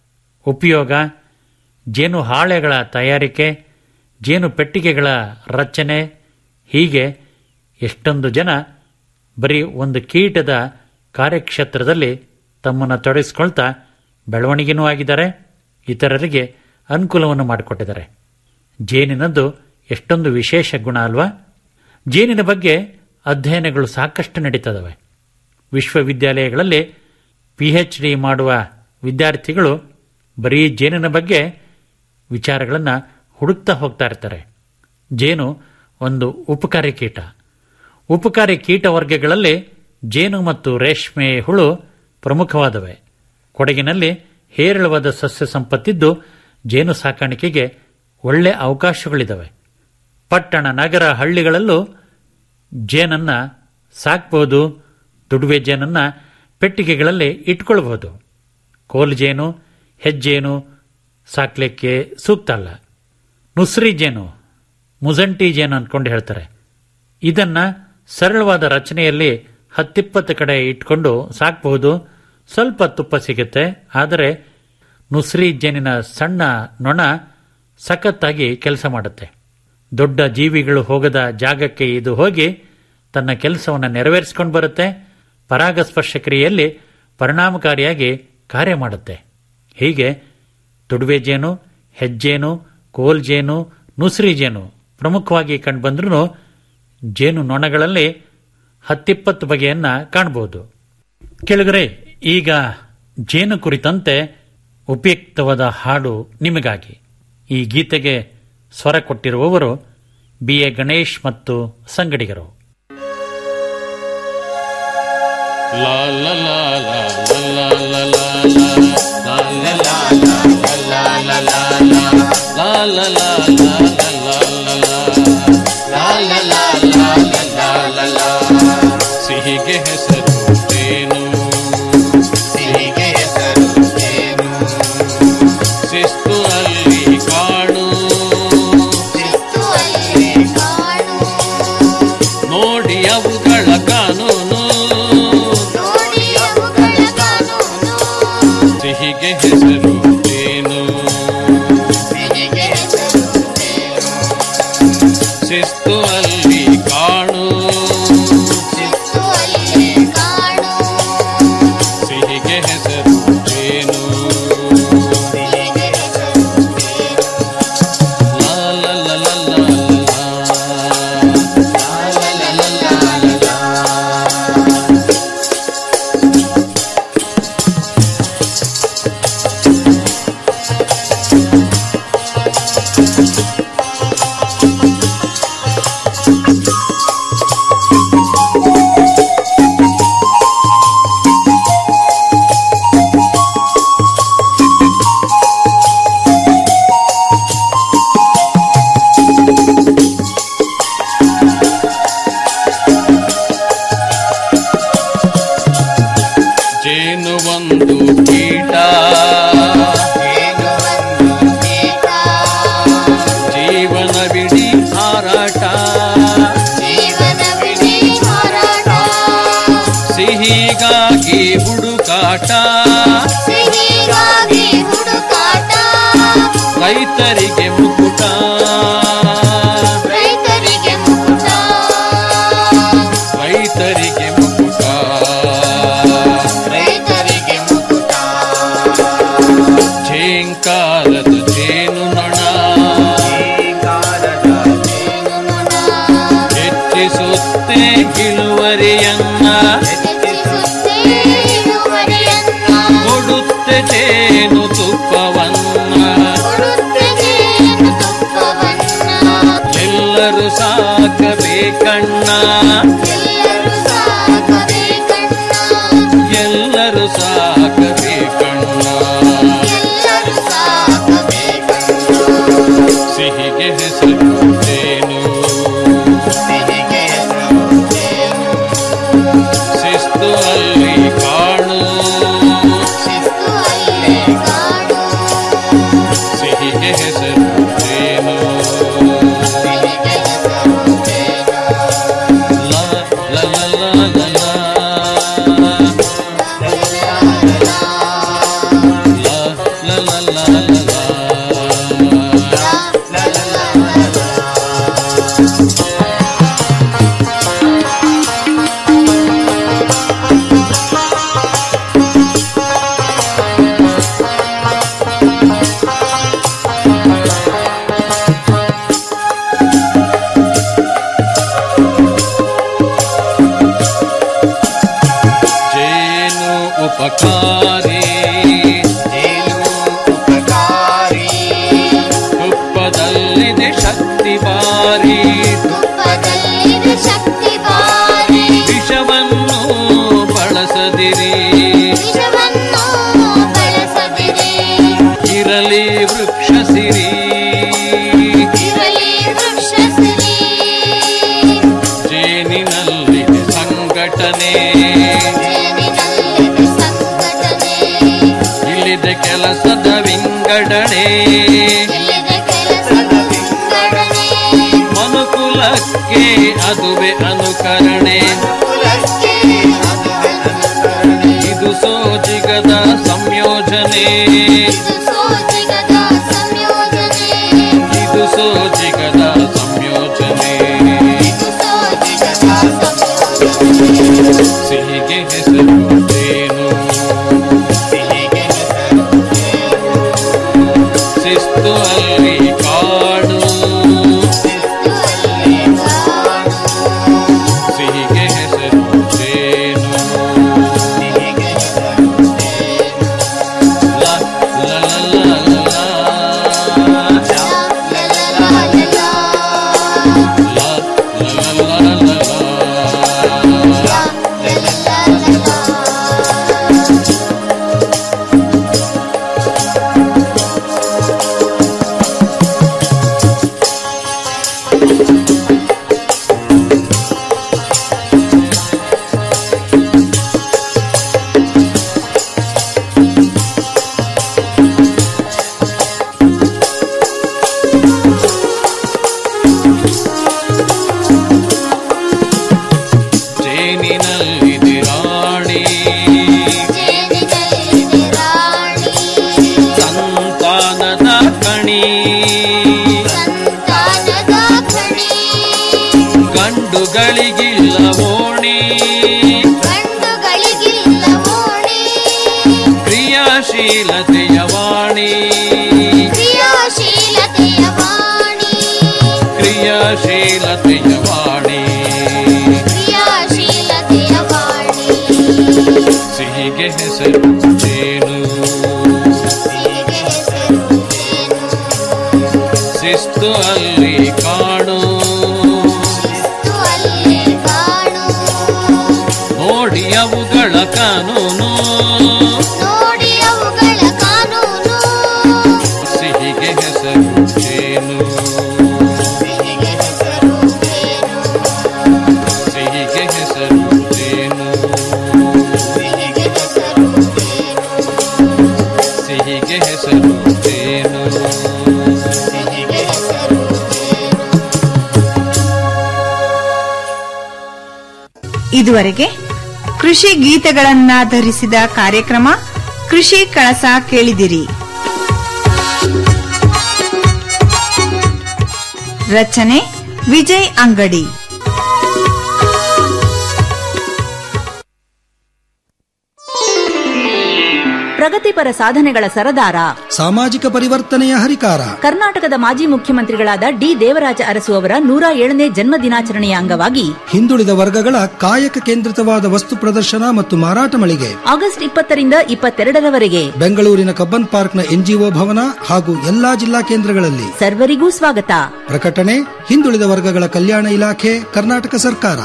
ಉಪಯೋಗ ಜೇನು ಹಾಳೆಗಳ ತಯಾರಿಕೆ ಜೇನು ಪೆಟ್ಟಿಗೆಗಳ ರಚನೆ ಹೀಗೆ ಎಷ್ಟೊಂದು ಜನ ಬರೀ ಒಂದು ಕೀಟದ ಕಾರ್ಯಕ್ಷೇತ್ರದಲ್ಲಿ ತಮ್ಮನ್ನು ತೊಡಗಿಸ್ಕೊಳ್ತಾ ಬೆಳವಣಿಗೆನೂ ಆಗಿದ್ದಾರೆ ಇತರರಿಗೆ ಅನುಕೂಲವನ್ನು ಮಾಡಿಕೊಟ್ಟಿದ್ದಾರೆ ಜೇನಿನದ್ದು ಎಷ್ಟೊಂದು ವಿಶೇಷ ಗುಣ ಅಲ್ವಾ ಜೇನಿನ ಬಗ್ಗೆ ಅಧ್ಯಯನಗಳು ಸಾಕಷ್ಟು ನಡೀತದವೆ ವಿಶ್ವವಿದ್ಯಾಲಯಗಳಲ್ಲಿ ಪಿ ಎಚ್ ಡಿ ಮಾಡುವ ವಿದ್ಯಾರ್ಥಿಗಳು ಬರೀ ಜೇನಿನ ಬಗ್ಗೆ ವಿಚಾರಗಳನ್ನು ಹುಡುಕ್ತಾ ಹೋಗ್ತಾ ಇರ್ತಾರೆ ಜೇನು ಒಂದು ಉಪಕಾರಿ ಕೀಟ ಉಪಕಾರಿ ಕೀಟ ವರ್ಗಗಳಲ್ಲಿ ಜೇನು ಮತ್ತು ರೇಷ್ಮೆ ಹುಳು ಪ್ರಮುಖವಾದವೆ ಕೊಡಗಿನಲ್ಲಿ ಹೇರಳವಾದ ಸಸ್ಯ ಸಂಪತ್ತಿದ್ದು ಜೇನು ಸಾಕಾಣಿಕೆಗೆ ಒಳ್ಳೆ ಅವಕಾಶಗಳಿದ್ದಾವೆ ಪಟ್ಟಣ ನಗರ ಹಳ್ಳಿಗಳಲ್ಲೂ ಜೇನನ್ನ ಸಾಕ್ಬೋದು ದುಡುವೆ ಜೇನನ್ನ ಪೆಟ್ಟಿಗೆಗಳಲ್ಲಿ ಇಟ್ಕೊಳ್ಬಹುದು ಕೋಲು ಜೇನು ಹೆಜ್ಜೇನು ಸಾಕ್ಲಿಕ್ಕೆ ಸೂಕ್ತ ಅಲ್ಲ ನುಸ್ರಿ ಜೇನು ಮುಜಂಟಿ ಜೇನು ಅನ್ಕೊಂಡು ಹೇಳ್ತಾರೆ ಇದನ್ನ ಸರಳವಾದ ರಚನೆಯಲ್ಲಿ ಹತ್ತಿಪ್ಪತ್ತು ಕಡೆ ಇಟ್ಕೊಂಡು ಸಾಕಬಹುದು ಸ್ವಲ್ಪ ತುಪ್ಪ ಸಿಗುತ್ತೆ ಆದರೆ ನುಸ್ರಿ ಜೇನಿನ ಸಣ್ಣ ನೊಣ ಸಖತ್ತಾಗಿ ಕೆಲಸ ಮಾಡುತ್ತೆ ದೊಡ್ಡ ಜೀವಿಗಳು ಹೋಗದ ಜಾಗಕ್ಕೆ ಇದು ಹೋಗಿ ತನ್ನ ಕೆಲಸವನ್ನು ನೆರವೇರಿಸಿಕೊಂಡು ಬರುತ್ತೆ ಪರಾಗಸ್ಪರ್ಶ ಕ್ರಿಯೆಯಲ್ಲಿ ಪರಿಣಾಮಕಾರಿಯಾಗಿ ಕಾರ್ಯ ಮಾಡುತ್ತೆ ಹೀಗೆ ತುಡುವೆ ಜೇನು ಹೆಜ್ಜೇನು ಕೋಲ್ ಜೇನು ನುಸ್ರಿ ಜೇನು ಪ್ರಮುಖವಾಗಿ ಕಂಡುಬಂದ್ರೂ ಜೇನು ನೊಣಗಳಲ್ಲಿ ಹತ್ತಿಪ್ಪತ್ತು ಬಗೆಯನ್ನ ಕಾಣಬಹುದು ಕೆಳಗರೆ ಈಗ ಜೇನು ಕುರಿತಂತೆ ಉಪಯುಕ್ತವಾದ ಹಾಡು ನಿಮಗಾಗಿ ಈ ಗೀತೆಗೆ ಸ್ವರ ಕೊಟ್ಟಿರುವವರು ಬಿ ಎ ಗಣೇಶ್ ಮತ್ತು ಸಂಗಡಿಗರು La la la la la la la la la la la la la la la la la la la la ಸಿಹಿಗೆ ಹೆಸರು ಏನು ಸಿಹಿಗೆ ಹೆಸರು ಏನು ಶಿಸ್ತು ಅಲ್ಲಿ ಕಾಣು ಶಿಸ್ತು ಅಲ್ಲಿ ಕಾಣು ನೋಡಿ ಅವುಗಳ ಕಾನೂನು ನೋಡಿ ಅವುಗಳ ಕಾನೂನು ಸಿಹಿಗೆ ಹೆಸರು ಏನು ಸಿಹಿಗೆ ಹೆಸರು ಏನು ಶಿಸ್ತು ಅಲ್ಲಿ ಕಾಣು ಶಿಸ್ತು ಅಲ್ಲಿ ಕಾಣು ಸಿಹಿಗೆ ಹೆಸರು ಏನು ಸಿಹಿಗೆ ಹೆಸರು ಏನು ಲಾ ಲಾ ಲಾ ಲಾ ಲಾ ಲಾ. ಲಾ ಲಾ ಲಾ ಲಾ ಲಾ ಜೇನು ಒಂದು ಕೀಟ ಏನು ಒಂದು ಕೀಟ ಜೀವನವಿಡೀ ಹಾರಾಟ ಜೀವನವಿಡೀ ಹೋರಾಟ ಸಿಹಿಗಾಗಿ ಹುಡುಕಾಟ ಸಿಹಿಗಾಗಿ ಹುಡುಕಾಟ ರೈತರಿಗೆ ಮುಕುಟ ರೈತರಿಗೆ ಮುಕ್ತ ರೈತರಿಗೆ ಮುಕುಟ ರೈತರಿಗೆ ಮುಕ್ತ ಝೇಂಕಾರದ ಜೇನು ನೊಣ ಕಾಲದ ಜೇನು ನೊಣ ಹೆಚ್ಚಿಸುತ್ತೆ ಇಳುವರಿಯನ್ನ ಹೆಚ್ಚಿಸುತ್ತೆ ಇಳುವರಿಯನ್ನ ಕೊಡುತ್ತೆ ಜೇನು ತುಪ್ಪವನ್ನ ಕೊಡುತ್ತೆ ಜೇನು ತುಪ್ಪವನ್ನ ಎಲ್ಲರೂ ಸಾಕಬೇಕಣ್ಣ ಎಲ್ಲರೂ ಸಾಕಬೇಕಣ್ಣ ಎಲ್ಲರೂ ಸಾಕಬೇಕಣ್ಣ ಎಲ್ಲರೂ ಸಾಕಬೇಕಣ್ಣ ಸಿಹಿಗೆ ಹೆಸರು ಜೇನು ಸಿಹಿಗೆ ಹೆಸರು ಜೇನು ಶಿಸ್ತು ಅಲ್ಲಿ ಕಾಣು ಶಿಸ್ತು ಅಲ್ಲಿ ಕಾಣು ಸಿಹಿಗೆ ಹೆಸರು ಜೇನು ಸಿಹಿಗೆ ಹೆಸರು ಜೇನು ಲಾ ಲಾ ಲಾ ಲಾ ಲಾ ಲಾ. ಲಾ ಲಾ ಲಾ ಲಾ ಲಾ ಲಾ. ಜೇನು ಉಪಕಾರಿ ಜೇನು ಉಪಕಾರಿ ತುಪ್ಪದಲ್ಲಿದೆ ಶಕ್ತಿ ಬಾರಿ ತುಪ್ಪದಲ್ಲಿದೆ ಶಕ್ತಿ ಬಾರಿ ವಿಷವನ್ನು ಬಳಸದಿರಿ ವಿಷವನ್ನು ಬಳಸದಿರಿ ಇರಲಿ ವೃಕ್ಷ ಸಿರಿ ಇರಲಿ ವೃಕ್ಷ ಸಿರಿ ಜೇನಿನಲ್ಲಿದೆ ಸಂಘಟನೆ ಜೇನಿನಲ್ಲಿದೆ ಸಂಘಟನೆ ಇಲ್ಲಿದೆ ಕೆಲಸದ ವಿಂಗಡಣೆ ಇಲ್ಲಿದೆ ಕೆಲಸದ ವಿಂಗಡಣೆ ಮನುಕುಲಕ್ಕೆ ಅದುವೆ ಅನುಕರಣೆ ಕುಲಕ್ಕೆ ಅದುವೆ ಅನುಸರಣೆ ಇದು ಸೋಜಿಗದ ಸಂಯೋಜನೆ ಇದು ಸೋಜಿಗದ ಸಂಯೋಜನೆ ಇದು ಸೋಜಿಗದ ಸಂಯೋಜನೆ ಇದು ಸೋಜಿಗದ ಸಂಯೋಜನೆ ಸಿಹಿಗೆ ಹೆಸರು ಜೇನು ಸಿಹಿಗೆ ಹೆಸರು ಜೇನು ಶಿಸ್ತು ಅಲ್ಲಿ ಕಾಡು ಶಿಸ್ತು ಅಲ್ಲಿ ಕಾಣು ಸಿಹಿಗೆ ಹೆಸರು ಜೇನು ಸಿಹಿಗೆ ಹೆಸರು ಜೇನು ಲಾ ಲಾ ಲಾ ಲಾ ಲಾ. ಲಾ ಲಾ ಲಾ ಲಾ ಗಂಡುಗಳಿಗಿಲ್ಲ ಓಣಿ ಗಂಡುಗಳಿಗಿಲ್ಲ ಓಣಿ ಕ್ರಿಯಾಶೀಲತೆಯ ವಾಣಿ ಕ್ರಿಯಾಶೀಲತೆಯ ವಾಣಿ ಕ್ರಿಯಾಶೀಲತೆಯ ವಾಣಿ ಕ್ರಿಯಾಶೀಲತೆಯ ವಾಣಿ ಸಿಹಿಗೆ ಹೆಸರು ಜೇನು ಸಿಹಿಗೆ ಹೆಸರು ಜೇನು ಶಿಸ್ತು ಅಲ್ಲಿ ಕಾಣು ಶಿಸ್ತು ಅಲ್ಲಿ ಕಾಣು ನೋಡಿ ಅವುಗಳ ಕಾನೂನು ನೋಡಿ ಅವುಗಳ ಕಾನೂನು ಸಿಹಿಗೆ ಹೆಸರು ಜೇನು ಸಿಹಿಗೆ ಹೆಸರು ಜೇನು ಸಿಹಿಗೆ ಹೆಸರು ಜೇನು ಸಿಹಿಗೆ ಹೆಸರು ಜೇನು ಸಿಹಿಗೆ ಹೆಸರು ಜೇನು ಸಿಹಿಗೆ ಹೆಸರು ಜೇನು ಇದುವರೆಗೆ ಕೃಷಿ ಗೀತೆಗಳನ್ನಾಧರಿಸಿದ ಕಾರ್ಯಕ್ರಮ ಕೃಷಿ ಕಳಸ ಕೇಳಿದಿರಿ ರಚನೆ ವಿಜಯ್ ಅಂಗಡಿ ಪ್ರಗತಿಪರ ಸಾಧನೆಗಳ ಸರದಾರ ಸಾಮಾಜಿಕ ಪರಿವರ್ತನೆಯ ಹರಿಕಾರ ಕರ್ನಾಟಕದ ಮಾಜಿ ಮುಖ್ಯಮಂತ್ರಿಗಳಾದ ಡಿ ದೇವರಾಜ ಅರಸು ಅವರ ನೂರ ಏಳನೇ ಜನ್ಮ ದಿನಾಚರಣೆಯ ಅಂಗವಾಗಿ ಹಿಂದುಳಿದ ವರ್ಗಗಳ ಕಾಯಕ ಕೇಂದ್ರಿತವಾದ ವಸ್ತು ಪ್ರದರ್ಶನ ಮತ್ತು ಮಾರಾಟ ಮಳಿಗೆ ಆಗಸ್ಟ್ ಇಪ್ಪತ್ತರಿಂದ ಇಪ್ಪತ್ತೆರಡರವರೆಗೆ ಬೆಂಗಳೂರಿನ ಕಬ್ಬನ್ ಪಾರ್ಕ್ನ ಎನ್ಜಿಒ ಭವನ ಹಾಗೂ ಎಲ್ಲಾ ಜಿಲ್ಲಾ ಕೇಂದ್ರಗಳಲ್ಲಿ ಸರ್ವರಿಗೂ ಸ್ವಾಗತ ಪ್ರಕಟಣೆ ಹಿಂದುಳಿದ ವರ್ಗಗಳ ಕಲ್ಯಾಣ ಇಲಾಖೆ ಕರ್ನಾಟಕ ಸರ್ಕಾರ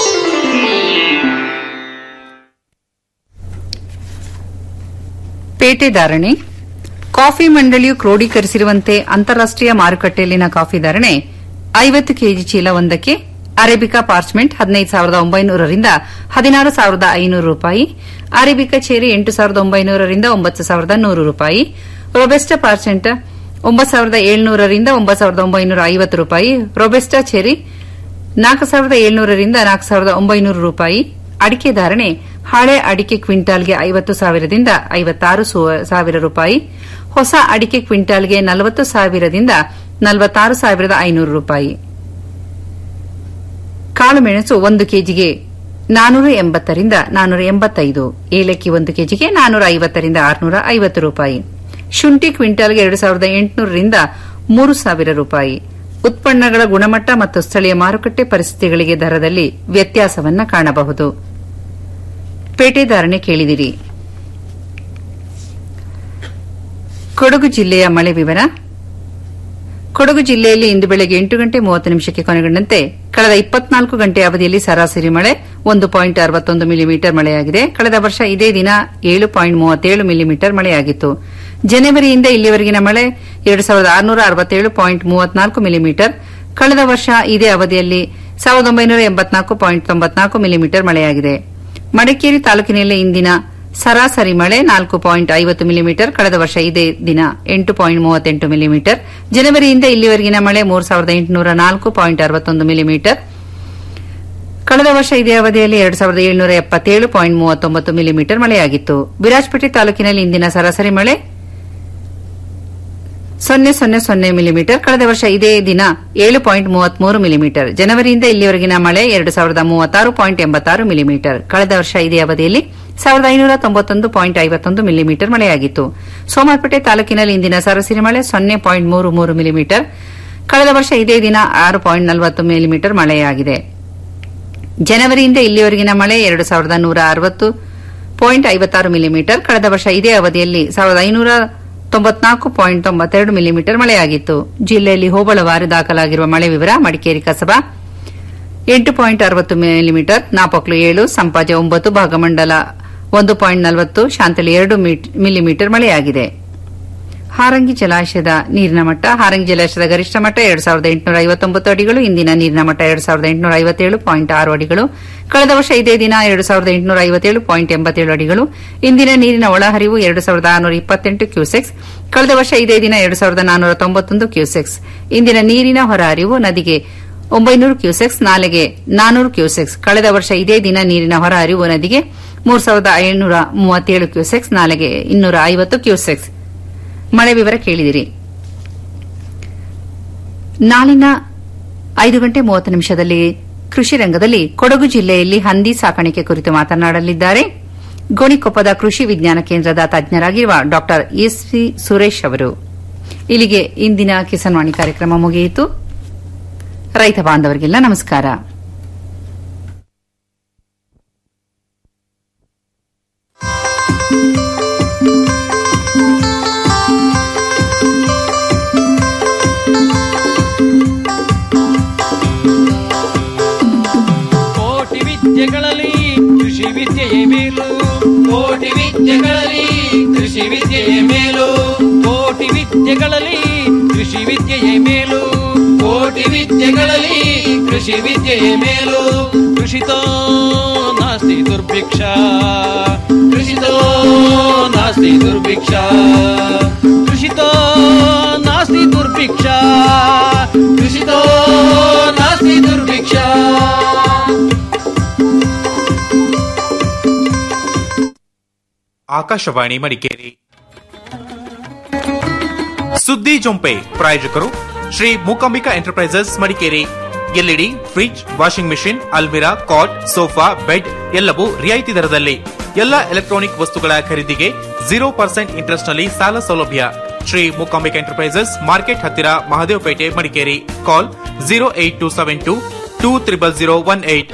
ಪೇಟೆ ಧಾರಣೆ ಕಾಫಿ ಮಂಡಳಿಯು ಕ್ರೋಢೀಕರಿಸಿರುವಂತೆ ಅಂತಾರಾಷ್ಟೀಯ ಮಾರುಕಟ್ಟೆಯಲ್ಲಿನ ಕಾಫಿ ಧಾರಣೆ ಐವತ್ತು ಕೆಜಿ ಚೀಲ ಒಂದಕ್ಕೆ ಅರೇಬಿಕಾ ಪಾರ್ಚ್ಮೆಂಟ್ ಹದಿನೈದು ಸಾವಿರದ ಒಂಬೈನೂರರಿಂದ ಹದಿನಾರು ಸಾವಿರದ ಐನೂರು ರೂಪಾಯಿ ಅರೇಬಿಕಾ ಚೇರಿ ಎಂಟು ಸಾವಿರದ ಒಂಬೈನೂರರಿಂದ ಒಂಬತ್ತು ಸಾವಿರದ ನೂರು ರೂಪಾಯಿ ರೊಬೆಸ್ಟಾ ಪಾರ್ಚೆಂಟ್ ಒಂಬತ್ತು ಸಾವಿರದ ಏಳ್ನೂರರಿಂದ ಒಂಬತ್ತು ಸಾವಿರದ ಒಂಬೈನೂರ ಐವತ್ತು ರೂಪಾಯಿ ರೊಬೆಸ್ಟಾ ಚೆರಿ ನಾಲ್ಕು ಸಾವಿರದ ಏಳ್ನೂರರಿಂದ ನಾಲ್ಕು ಸಾವಿರದ ಒಂಬೈನೂರು ರೂಪಾಯಿ ಅಡಿಕೆ ಧಾರಣೆ ಹಳೆ ಅಡಿಕೆ ಕ್ವಿಂಟಾಲ್ಗೆ ಐವತ್ತು ಸಾವಿರದಿಂದ ಐವತ್ತಾರು ಸು- ಸಾವಿರ ರೂಪಾಯಿ ಹೊಸ ಅಡಿಕೆ ಕ್ವಿಂಟಾಲ್ಗೆ ನಲವತ್ತು ಸಾವಿರದಿಂದ ನಲವತ್ತಾರು ಸಾವಿರದ ಐನೂರು ರೂಪಾಯಿ ಕಾಳುಮೆಣಸು ಒಂದು ಕೆಜಿಗೆ ನಾನೂರ ಎಂಬತ್ತರಿಂದ ನಾನೂರ ಎಂಬತ್ತೈದು ಏಲಕ್ಕಿ ಒಂದು ಕೆಜಿಗೆ ನಾನೂರ ಐವತ್ತರಿಂದ ಆರುನೂರ ಐವತ್ತು ರೂಪಾಯಿ ಶುಂಠಿ ಕ್ವಿಂಟಾಲ್ಗೆ ಎರಡು ಸಾವಿರದ ಎಂಟುನೂರರಿಂದ ಮೂರು ಸಾವಿರ ರೂಪಾಯಿ ಉತ್ಪನ್ನಗಳ ಗುಣಮಟ್ಟ ಮತ್ತು ಸ್ಥಳೀಯ ಮಾರುಕಟ್ಟೆ ಪರಿಸ್ಥಿತಿಗಳಿಗೆ ದರದಲ್ಲಿ ವ್ಯತ್ಯಾಸವನ್ನ ಕಾಣಬಹುದು ಪೇಟೆ ಧಾರಣೆ ಕೇಳಿದಿರಿ ಕೊಡಗು ಜಿಲ್ಲೆಯ ಮಳೆ ವಿವರ ಕೊಡಗು ಜಿಲ್ಲೆಯಲ್ಲಿ ಇಂದು ಬೆಳಗ್ಗೆ ಎಂಟು ಗಂಟೆ ಮೂವತ್ತು ನಿಮಿಷಕ್ಕೆ ಕೊನೆಗೊಂಡಂತೆ ಕಳೆದ ಇಪ್ಪತ್ನಾಲ್ಕು ಗಂಟೆ ಅವಧಿಯಲ್ಲಿ ಸರಾಸರಿ ಮಳೆ ಒಂದು ಪಾಯಿಂಟ್ ಅರವತ್ತೊಂದು ಮಿಲಿಮೀಟರ್ ಮಳೆಯಾಗಿದೆ ಕಳೆದ ವರ್ಷ ಇದೇ ದಿನ ಏಳು ಪಾಯಿಂಟ್ ಮೂವತ್ತೇಳು ಮಿಲಿಮೀಟರ್ ಮಳೆಯಾಗಿತ್ತು ಜನವರಿಯಿಂದ ಇಲ್ಲಿವರೆಗಿನ ಮಳೆ ಎರಡು ಸಾವಿರದ ಆರುನೂರ ಅರವತ್ತೇಳು ಪಾಯಿಂಟ್ ಮೂವತ್ನಾಲ್ಕು ಮಿಲಿಮೀಟರ್ ಕಳೆದ ವರ್ಷ ಇದೇ ಅವಧಿಯಲ್ಲಿ ಸಾವಿರದ ಒಂಬೈನೂರ ಎಂಬತ್ನಾಲ್ಕು ಪಾಯಿಂಟ್ ತೊಂಬತ್ನಾಲ್ಕು ಮಿಲಿಮೀಟರ್ ಮಳೆಯಾಗಿದೆ ಮಡಿಕೇರಿ ತಾಲೂಕಿನಲ್ಲಿ ಇಂದಿನ ಸರಾಸರಿ ಮಳೆ ನಾಲ್ಕು ಪಾಯಿಂಟ್ ಐವತ್ತು ಮಿಲಿಮೀಟರ್ ಕಳೆದ ವರ್ಷ ಇದೇ ದಿನ ಎಂಟು ಪಾಯಿಂಟ್ ಮೂವತ್ತೆಂಟು ಮಿಲಿಮೀಟರ್ ಜನವರಿಯಿಂದ ಇಲ್ಲಿವರೆಗಿನ ಮಳೆ ಮೂರು ಸಾವಿರದ ಎಂಟುನೂರ ನಾಲ್ಕು ಪಾಯಿಂಟ್ ಅರವತ್ತೊಂದು ಮಿಲಿಮೀಟರ್ ಕಳೆದ ವರ್ಷ ಇದೇ ಅವಧಿಯಲ್ಲಿ ಎರಡು ಸಾವಿರದ ಏಳ್ನೂರ ಎಪ್ಪತ್ತೇಳು ಪಾಯಿಂಟ್ ಮೂವತ್ತೊಂಬತ್ತು ಮಿಲಿಮೀಟರ್ ಮಳೆಯಾಗಿತ್ತು ವಿರಾಜಪೇಟೆ ತಾಲೂಕಿನಲ್ಲಿ ಇಂದಿನ ಸರಾಸರಿ ಮಳೆ ಸೊನ್ನೆ ಸೊನ್ನೆ ಸೊನ್ನೆ ಮಿಲಿಮೀಟರ್ ಕಳೆದ ವರ್ಷ ಇದೇ ದಿನ ಏಳು ಪಾಯಿಂಟ್ ಮೂವತ್ಮೂರು ಮಿಲಿಮೀಟರ್ ಜನವರಿಯಿಂದ ಇಲ್ಲಿವರೆಗಿನ ಮಳೆ ಎರಡು ಸಾವಿರದ ಮೂವತ್ತಾರು ಪಾಯಿಂಟ್ ಎಂಬತ್ತಾರು ಮಿಲಿಮೀಟರ್ ಕಳೆದ ವರ್ಷ ಇದೇ ಅವಧಿಯಲ್ಲಿ ಸಾವಿರದ ಐನೂರ ತೊಂಬತ್ತೊಂದು ಪಾಯಿಂಟ್ ಐವತ್ತೊಂದು ಮಿಲಿಮೀಟರ್ ಮಳೆಯಾಗಿತ್ತು ಸೋಮವಾರಪೇಟೆ ತಾಲೂಕಿನಲ್ಲಿ ಇಂದಿನ ಸರಾಸರಿ ಮಳೆ ಸೊನ್ನೆ ಪಾಯಿಂಟ್ ಮೂರು ಮೂರು ಮಿಲಿಮೀಟರ್ ಕಳೆದ ವರ್ಷ ಇದೇ ದಿನ ಆರು ಪಾಯಿಂಟ್ ನಲವತ್ತು ಮಿಲಿಮೀಟರ್ ಮಳೆಯಾಗಿದೆ ಜನವರಿಯಿಂದ ಇಲ್ಲಿವರೆಗಿನ ಮಳೆ ಎರಡು ಸಾವಿರದ ನೂರ ಅರವತ್ತು ಪಾಯಿಂಟ್ ಐವತ್ತಾರು ಮಿಲಿಮೀಟರ್ ಕಳೆದ ವರ್ಷ ಇದೇ ಅವಧಿಯಲ್ಲಿ ಸಾವಿರದ ಐನೂರ ತೊಂಬತ್ನಾಲ್ಕು ಪಾಯಿಂಟ್ ತೊಂಬತ್ತೆರಡು ಮಿಲಿಮೀಟರ್ ಮಳೆಯಾಗಿತ್ತು ಜಿಲ್ಲೆಯಲ್ಲಿ ಹೋಬಳವಾರು ದಾಖಲಾಗಿರುವ ಮಳೆ ವಿವರ ಮಡಿಕೇರಿ ಕಸಬಾ ಎಂಟು ಪಾಯಿಂಟ್ ಅರವತ್ತು ಮಿಲಿಮೀಟರ್ ನಾಪಕ್ಲು ಏಳು ಸಂಪಾಜೆ ಒಂಬತ್ತು ಭಾಗಮಂಡಲ ಒಂದು ಪಾಯಿಂಟ್ ನಲವತ್ತು ಶಾಂತಳಿ ಎರಡು ಮಿಲಿಮೀಟರ್ ಮಳೆಯಾಗಿದೆ ಹಾರಂಗಿ ಜಲಾಶಯದ ನೀರಿನ ಮಟ್ಟ ಹಾರಂಗಿ ಜಲಾಶಯದ ಗರಿಷ್ಠ ಮಟ್ಟ ಎರಡು ಸಾವಿರದ ಎಂಟುನೂರ ಐವತ್ತೊಂಬತ್ತು ಅಡಿಗಳು ಇಂದಿನ ನೀರಿನ ಮಟ್ಟ ಎರಡು ಸಾವಿರದ ಎಂಟುನೂರ ಐವತ್ತೇಳು ಪಾಯಿಂಟ್ ಆರು ಅಡಿಗಳು ಕಳೆದ ವರ್ಷ ಇದೇ ದಿನ ಎರಡು ಸಾವಿರದ ಎಂಟುನೂರ ಐವತ್ತೇಳು ಪಾಯಿಂಟ್ ಎಂಬತ್ತೇಳು ಅಡಿಗಳು ಇಂದಿನ ನೀರಿನ ಒಳಹರಿವು ಎರಡು ಸಾವಿರದ ಆರುನೂರ ಇಪ್ಪತ್ತೆಂಟು ಕ್ಯೂಸೆಕ್ಸ್ ಕಳೆದ ವರ್ಷ ಇದೇ ದಿನ ಎರಡು ಸಾವಿರದ ನಾನ್ನೂರ ತೊಂಬತ್ತೊಂದು ಕ್ಯೂಸೆಕ್ಸ್ ಇಂದಿನ ನೀರಿನ ಹೊರಹರಿವು ನದಿಗೆ ಒಂಬೈನೂರು ಕ್ಯೂಸೆಕ್ಸ್ ನಾಲೆಗೆ ನಾನೂರು ಕ್ಯೂಸೆಕ್ಸ್ ಕಳೆದ ವರ್ಷ ಇದೇ ದಿನ ನೀರಿನ ಹೊರಹರಿವು ನದಿಗೆ ಮೂರು ಸಾವಿರದ ಐನೂರ ಮೂವತ್ತೇಳು ಕ್ಯೂಸೆಕ್ಸ್ ನಾಲೆಗೆ ಇನ್ನೂರ ಐವತ್ತು ಕ್ಯೂಸೆಕ್ಸ್ ಮಳೆ ವಿವರ ಕೇಳಿದಿರಿ ನಾಳಿನ ಐದು ಗಂಟೆ ಮೂವತ್ತು ನಿಮಿಷದಲ್ಲಿ ಕೃಷಿ ರಂಗದಲ್ಲಿ ಕೊಡಗು ಜಿಲ್ಲೆಯಲ್ಲಿ ಹಂದಿ ಸಾಕಾಣಿಕೆ ಕುರಿತು ಮಾತನಾಡಲಿದ್ದಾರೆ ಗೋಣಿಕೊಪ್ಪದ ಕೃಷಿ ವಿಜ್ಞಾನ ಕೇಂದ್ರದ ತಜ್ಞರಾಗಿರುವ ಡಾ ಎಸ್ವಿ ಸುರೇಶ್ ಅವರು ಇಲ್ಲಿಗೆ ಇಂದಿನ ಕಿಸಾನ್ವಾಣಿ ಕಾರ್ಯಕ್ರಮ ಮುಗಿಯಿತು ರೈತ ಬಾಂಧವರಿಗೆಲ್ಲ ನಮಸ್ಕಾರ ಕೋಟಿ ವಿದ್ಯೆಗಳಲ್ಲಿ ಕೃಷಿ ವಿದ್ಯೆಯೇ ಮೇಲು ಕೋಟಿ ವಿದ್ಯೆಗಳಲ್ಲಿ ಕೃಷಿ ವಿದ್ಯೆಯೇ ಮೇಲು ಕೋಟಿ ವಿದ್ಯೆಗಳಲ್ಲಿ ಕೃಷಿ ವಿದ್ಯೆಯೇ ಮೇಲು ಕೋಟಿ ವಿದ್ಯೆಗಳಲ್ಲಿ ಕೃಷಿ ವಿದ್ಯೆಯೇ ಮೇಲು ಕೃಷಿತೋ ನಾಸ್ತಿ ದುರ್ಭಿಕ್ಷ ಕೃಷಿತೋ ನಾಸ್ತಿ ದುರ್ಭಿಕ್ಷ ಕೃಷಿತೋ ನಾಸ್ತಿ ದುರ್ಭಿಕ್ಷ ಕೃಷಿತೋ ನಾಸ್ತಿ ದುರ್ಭಿಕ್ಷ ಆಕಾಶವಾಣಿ ಮಡಿಕೇರಿ ಸುದ್ದಿ ಜೊಂಪೆ ಪ್ರಾಯೋಜಕರು Shri Mookambika enterprises Madikeri LED fridge washing machine ಅಲ್ಮಿರಾ ಕಾಟ್ ಸೋಫಾ ಬೆಡ್ ಎಲ್ಲವೂ ರಿಯಾಯಿತಿ ದರದಲ್ಲಿ ಎಲ್ಲ ಎಲೆಕ್ಟ್ರಾನಿಕ್ ವಸ್ತುಗಳ ಖರೀದಿಗೆ ಜೀರೋ ಪರ್ಸೆಂಟ್ ಇಂಟ್ರೆಸ್ಟ್ ನಲ್ಲಿ ಸಾಲ ಸೌಲಭ್ಯ ಶ್ರೀ ಮೂಕಾಂಬಿಕಾ ಎಂಟರ್ಪ್ರೈಸಸ್ ಮಾರ್ಕೆಟ್ ಹತ್ತಿರ Mahadevapete Madikeri call zero eight two seven two two triple zero one eight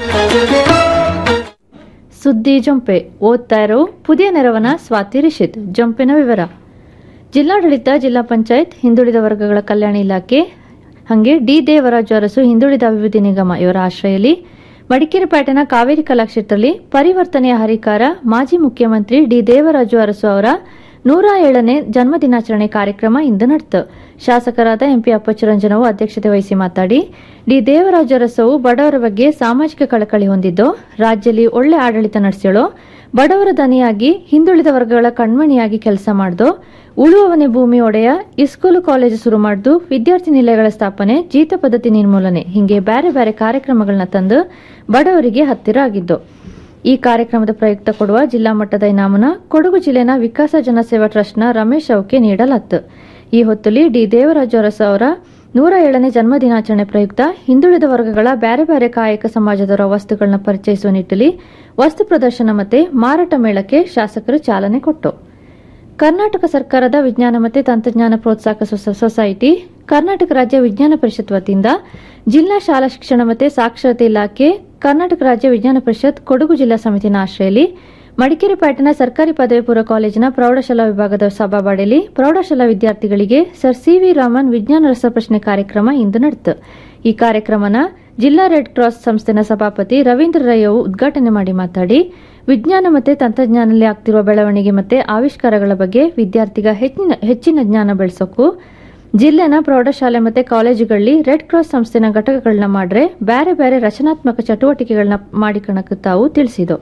ಸುದ್ದಿ ಜೊಂಪೆ ಓದ್ತಾ ಇರೋ ಪುದಿಯ ನೆರವನ ಸ್ವಾತಿ ರಿಷಿತ್ ಜೊಂಪಿನ ವಿವರ ಜಿಲ್ಲಾಡಳಿತ ಜಿಲ್ಲಾ ಪಂಚಾಯತ್ ಹಿಂದುಳಿದ ವರ್ಗಗಳ ಕಲ್ಯಾಣ ಇಲಾಖೆ ಹಾಗೆ ಡಿ ದೇವರಾಜು ಅರಸು ಹಿಂದುಳಿದ ಅಭಿವೃದ್ಧಿ ನಿಗಮ ಇವರ ಆಶ್ರಯಲ್ಲಿ ಮಡಿಕೇರಿ ಪೇಟೆನ ಕಾವೇರಿ ಕಲಾಕ್ಷೇತ್ರದಲ್ಲಿ ಪರಿವರ್ತನೆಯ ಹರಿಕಾರ ಮಾಜಿ ಮುಖ್ಯಮಂತ್ರಿ ಡಿ ದೇವರಾಜು ಅರಸು ಅವರ ನೂರ ಏಳನೇ ಜನ್ಮ ದಿನಾಚರಣೆ ಕಾರ್ಯಕ್ರಮ ಇಂದು ನಡೆಯಿತು ಶಾಸಕರಾದ ಎಂಪಿ ಅಪ್ಪಚ್ಚುರಂಜನವು ಅಧ್ಯಕ್ಷತೆ ವಹಿಸಿ ಮಾತಾಡಿ ಡಿ ದೇವರಾಜು ಅರಸವು ಬಡವರ ಬಗ್ಗೆ ಸಾಮಾಜಿಕ ಕಳಕಳಿ ಹೊಂದಿದ್ದು ರಾಜ್ಯದಲ್ಲಿ ಒಳ್ಳೆ ಆಡಳಿತ ನಡೆಸ್ಯಳು ಬಡವರ ದನಿಯಾಗಿ ಹಿಂದುಳಿದ ವರ್ಗಗಳ ಕಣ್ಮಣಿಯಾಗಿ ಕೆಲಸ ಮಾಡ್ದು ಉಳುವವನೇ ಭೂಮಿ ಒಡೆಯ ಇಸ್ಕೂಲು ಕಾಲೇಜು ಶುರು ಮಾಡ್ದು ವಿದ್ಯಾರ್ಥಿ ನಿಲಯಗಳ ಸ್ಥಾಪನೆ ಜೀತ ಪದ್ಧತಿ ನಿರ್ಮೂಲನೆ ಹೀಗೆ ಬೇರೆ ಬೇರೆ ಕಾರ್ಯಕ್ರಮಗಳನ್ನ ತಂದು ಬಡವರಿಗೆ ಹತ್ತಿರ ಆಗಿದ್ದು ಈ ಕಾರ್ಯಕ್ರಮದ ಪ್ರಯುಕ್ತ ಕೊಡುವ ಜಿಲ್ಲಾ ಮಟ್ಟದ ಇನಾಮನ ಕೊಡಗು ಜಿಲ್ಲೆನ ವಿಕಾಸ ಜನಸೇವಾ ಟ್ರಸ್ಟ್ನ ರಮೇಶ್ ಅವಕ್ಕೆ ನೀಡಲಾತ್ತು ಈ ಹೊತ್ತಲ್ಲಿ ಡಿ ದೇವರಾಜು ಅರಸ ಅವರ ನೂರ ಏಳನೇ ಜನ್ಮ ದಿನಾಚರಣೆ ಪ್ರಯುಕ್ತ ಹಿಂದುಳಿದ ವರ್ಗಗಳ ಬೇರೆ ಬೇರೆ ಕಾಯಕ ಸಮಾಜದವರ ವಸ್ತುಗಳನ್ನ ಪರಿಚಯಿಸುವ ನಿಟ್ಟಿನಲ್ಲಿ ವಸ್ತು ಪ್ರದರ್ಶನ ಮತ್ತೆ ಮಾರಾಟ ಮೇಳಕ್ಕೆ ಶಾಸಕರು ಚಾಲನೆ ಕೊಟ್ಟರು ಕರ್ನಾಟಕ ಸರ್ಕಾರದ ವಿಜ್ಞಾನ ಮತ್ತು ತಂತ್ರಜ್ಞಾನ ಪ್ರೋತ್ಸಾಹಕ ಸೊಸ- ಸೊಸೈಟಿ ಕರ್ನಾಟಕ ರಾಜ್ಯ ವಿಜ್ಞಾನ ಪರಿಷತ್ ವತಿಯಿಂದ ಜಿಲ್ಲಾ ಶಾಲಾ ಶಿಕ್ಷಣ ಮತ್ತು ಸಾಕ್ಷರತೆ ಇಲಾಖೆ ಕರ್ನಾಟಕ ರಾಜ್ಯ ವಿಜ್ಞಾನ ಪರಿಷತ್ ಕೊಡಗು ಜಿಲ್ಲಾ ಸಮಿತಿನ ಆಶ್ರಯಲ್ಲಿ ಮಡಿಕೇರಿ ಪೇಟೆನ ಸರ್ಕಾರಿ ಪದವಿ ಪೂರ್ವ ಕಾಲೇಜಿನ ಪ್ರೌಢಶಾಲಾ ವಿಭಾಗದ ಸಭಾಬಾಡೆಯಲ್ಲಿ ಪ್ರೌಢಶಾಲಾ ವಿದ್ಯಾರ್ಥಿಗಳಿಗೆ ಸರ್ ಸಿವಿ ರಾಮನ್ ವಿಜ್ಞಾನ ರಸಪ್ರಶ್ನೆ ಕಾರ್ಯಕ್ರಮ ಇಂದು ನಡೆಯಿತು ಈ ಕಾರ್ಯಕ್ರಮನ ಜಿಲ್ಲಾ ರೆಡ್ ಕ್ರಾಸ್ ಸಂಸ್ಥೆನ ಸಭಾಪತಿ ರವೀಂದ್ರ ರೈ ಅವರು ಉದ್ಘಾಟನೆ ಮಾಡಿ ಮಾತಾಡಿ ವಿಜ್ಞಾನ ಮತ್ತು ತಂತ್ರಜ್ಞಾನದಲ್ಲಿ ಆಗ್ತಿರುವ ಬೆಳವಣಿಗೆ ಮತ್ತು ಆವಿಷ್ಕಾರಗಳ ಬಗ್ಗೆ ವಿದ್ಯಾರ್ಥಿಗ ಹೆಚ್ಚಿನ ಹೆಚ್ಚಿನ ಜ್ಞಾನ ಬೆಳೆಸೋಕು ಜಿಲ್ಲೆನ ಪ್ರೌಢಶಾಲೆ ಮತ್ತು ಕಾಲೇಜುಗಳಲ್ಲಿ ರೆಡ್ ಕ್ರಾಸ್ ಸಂಸ್ಥೆನ ಘಟಕಗಳನ್ನ ಮಾಡ್ರೆ ಬೇರೆ ಬೇರೆ ರಚನಾತ್ಮಕ ಚಟುವಟಿಕೆಗಳನ್ನ ಮಾಡಿಕಣಕ್ಕೆ ತಾವು ತಿಳಿಸಿದರು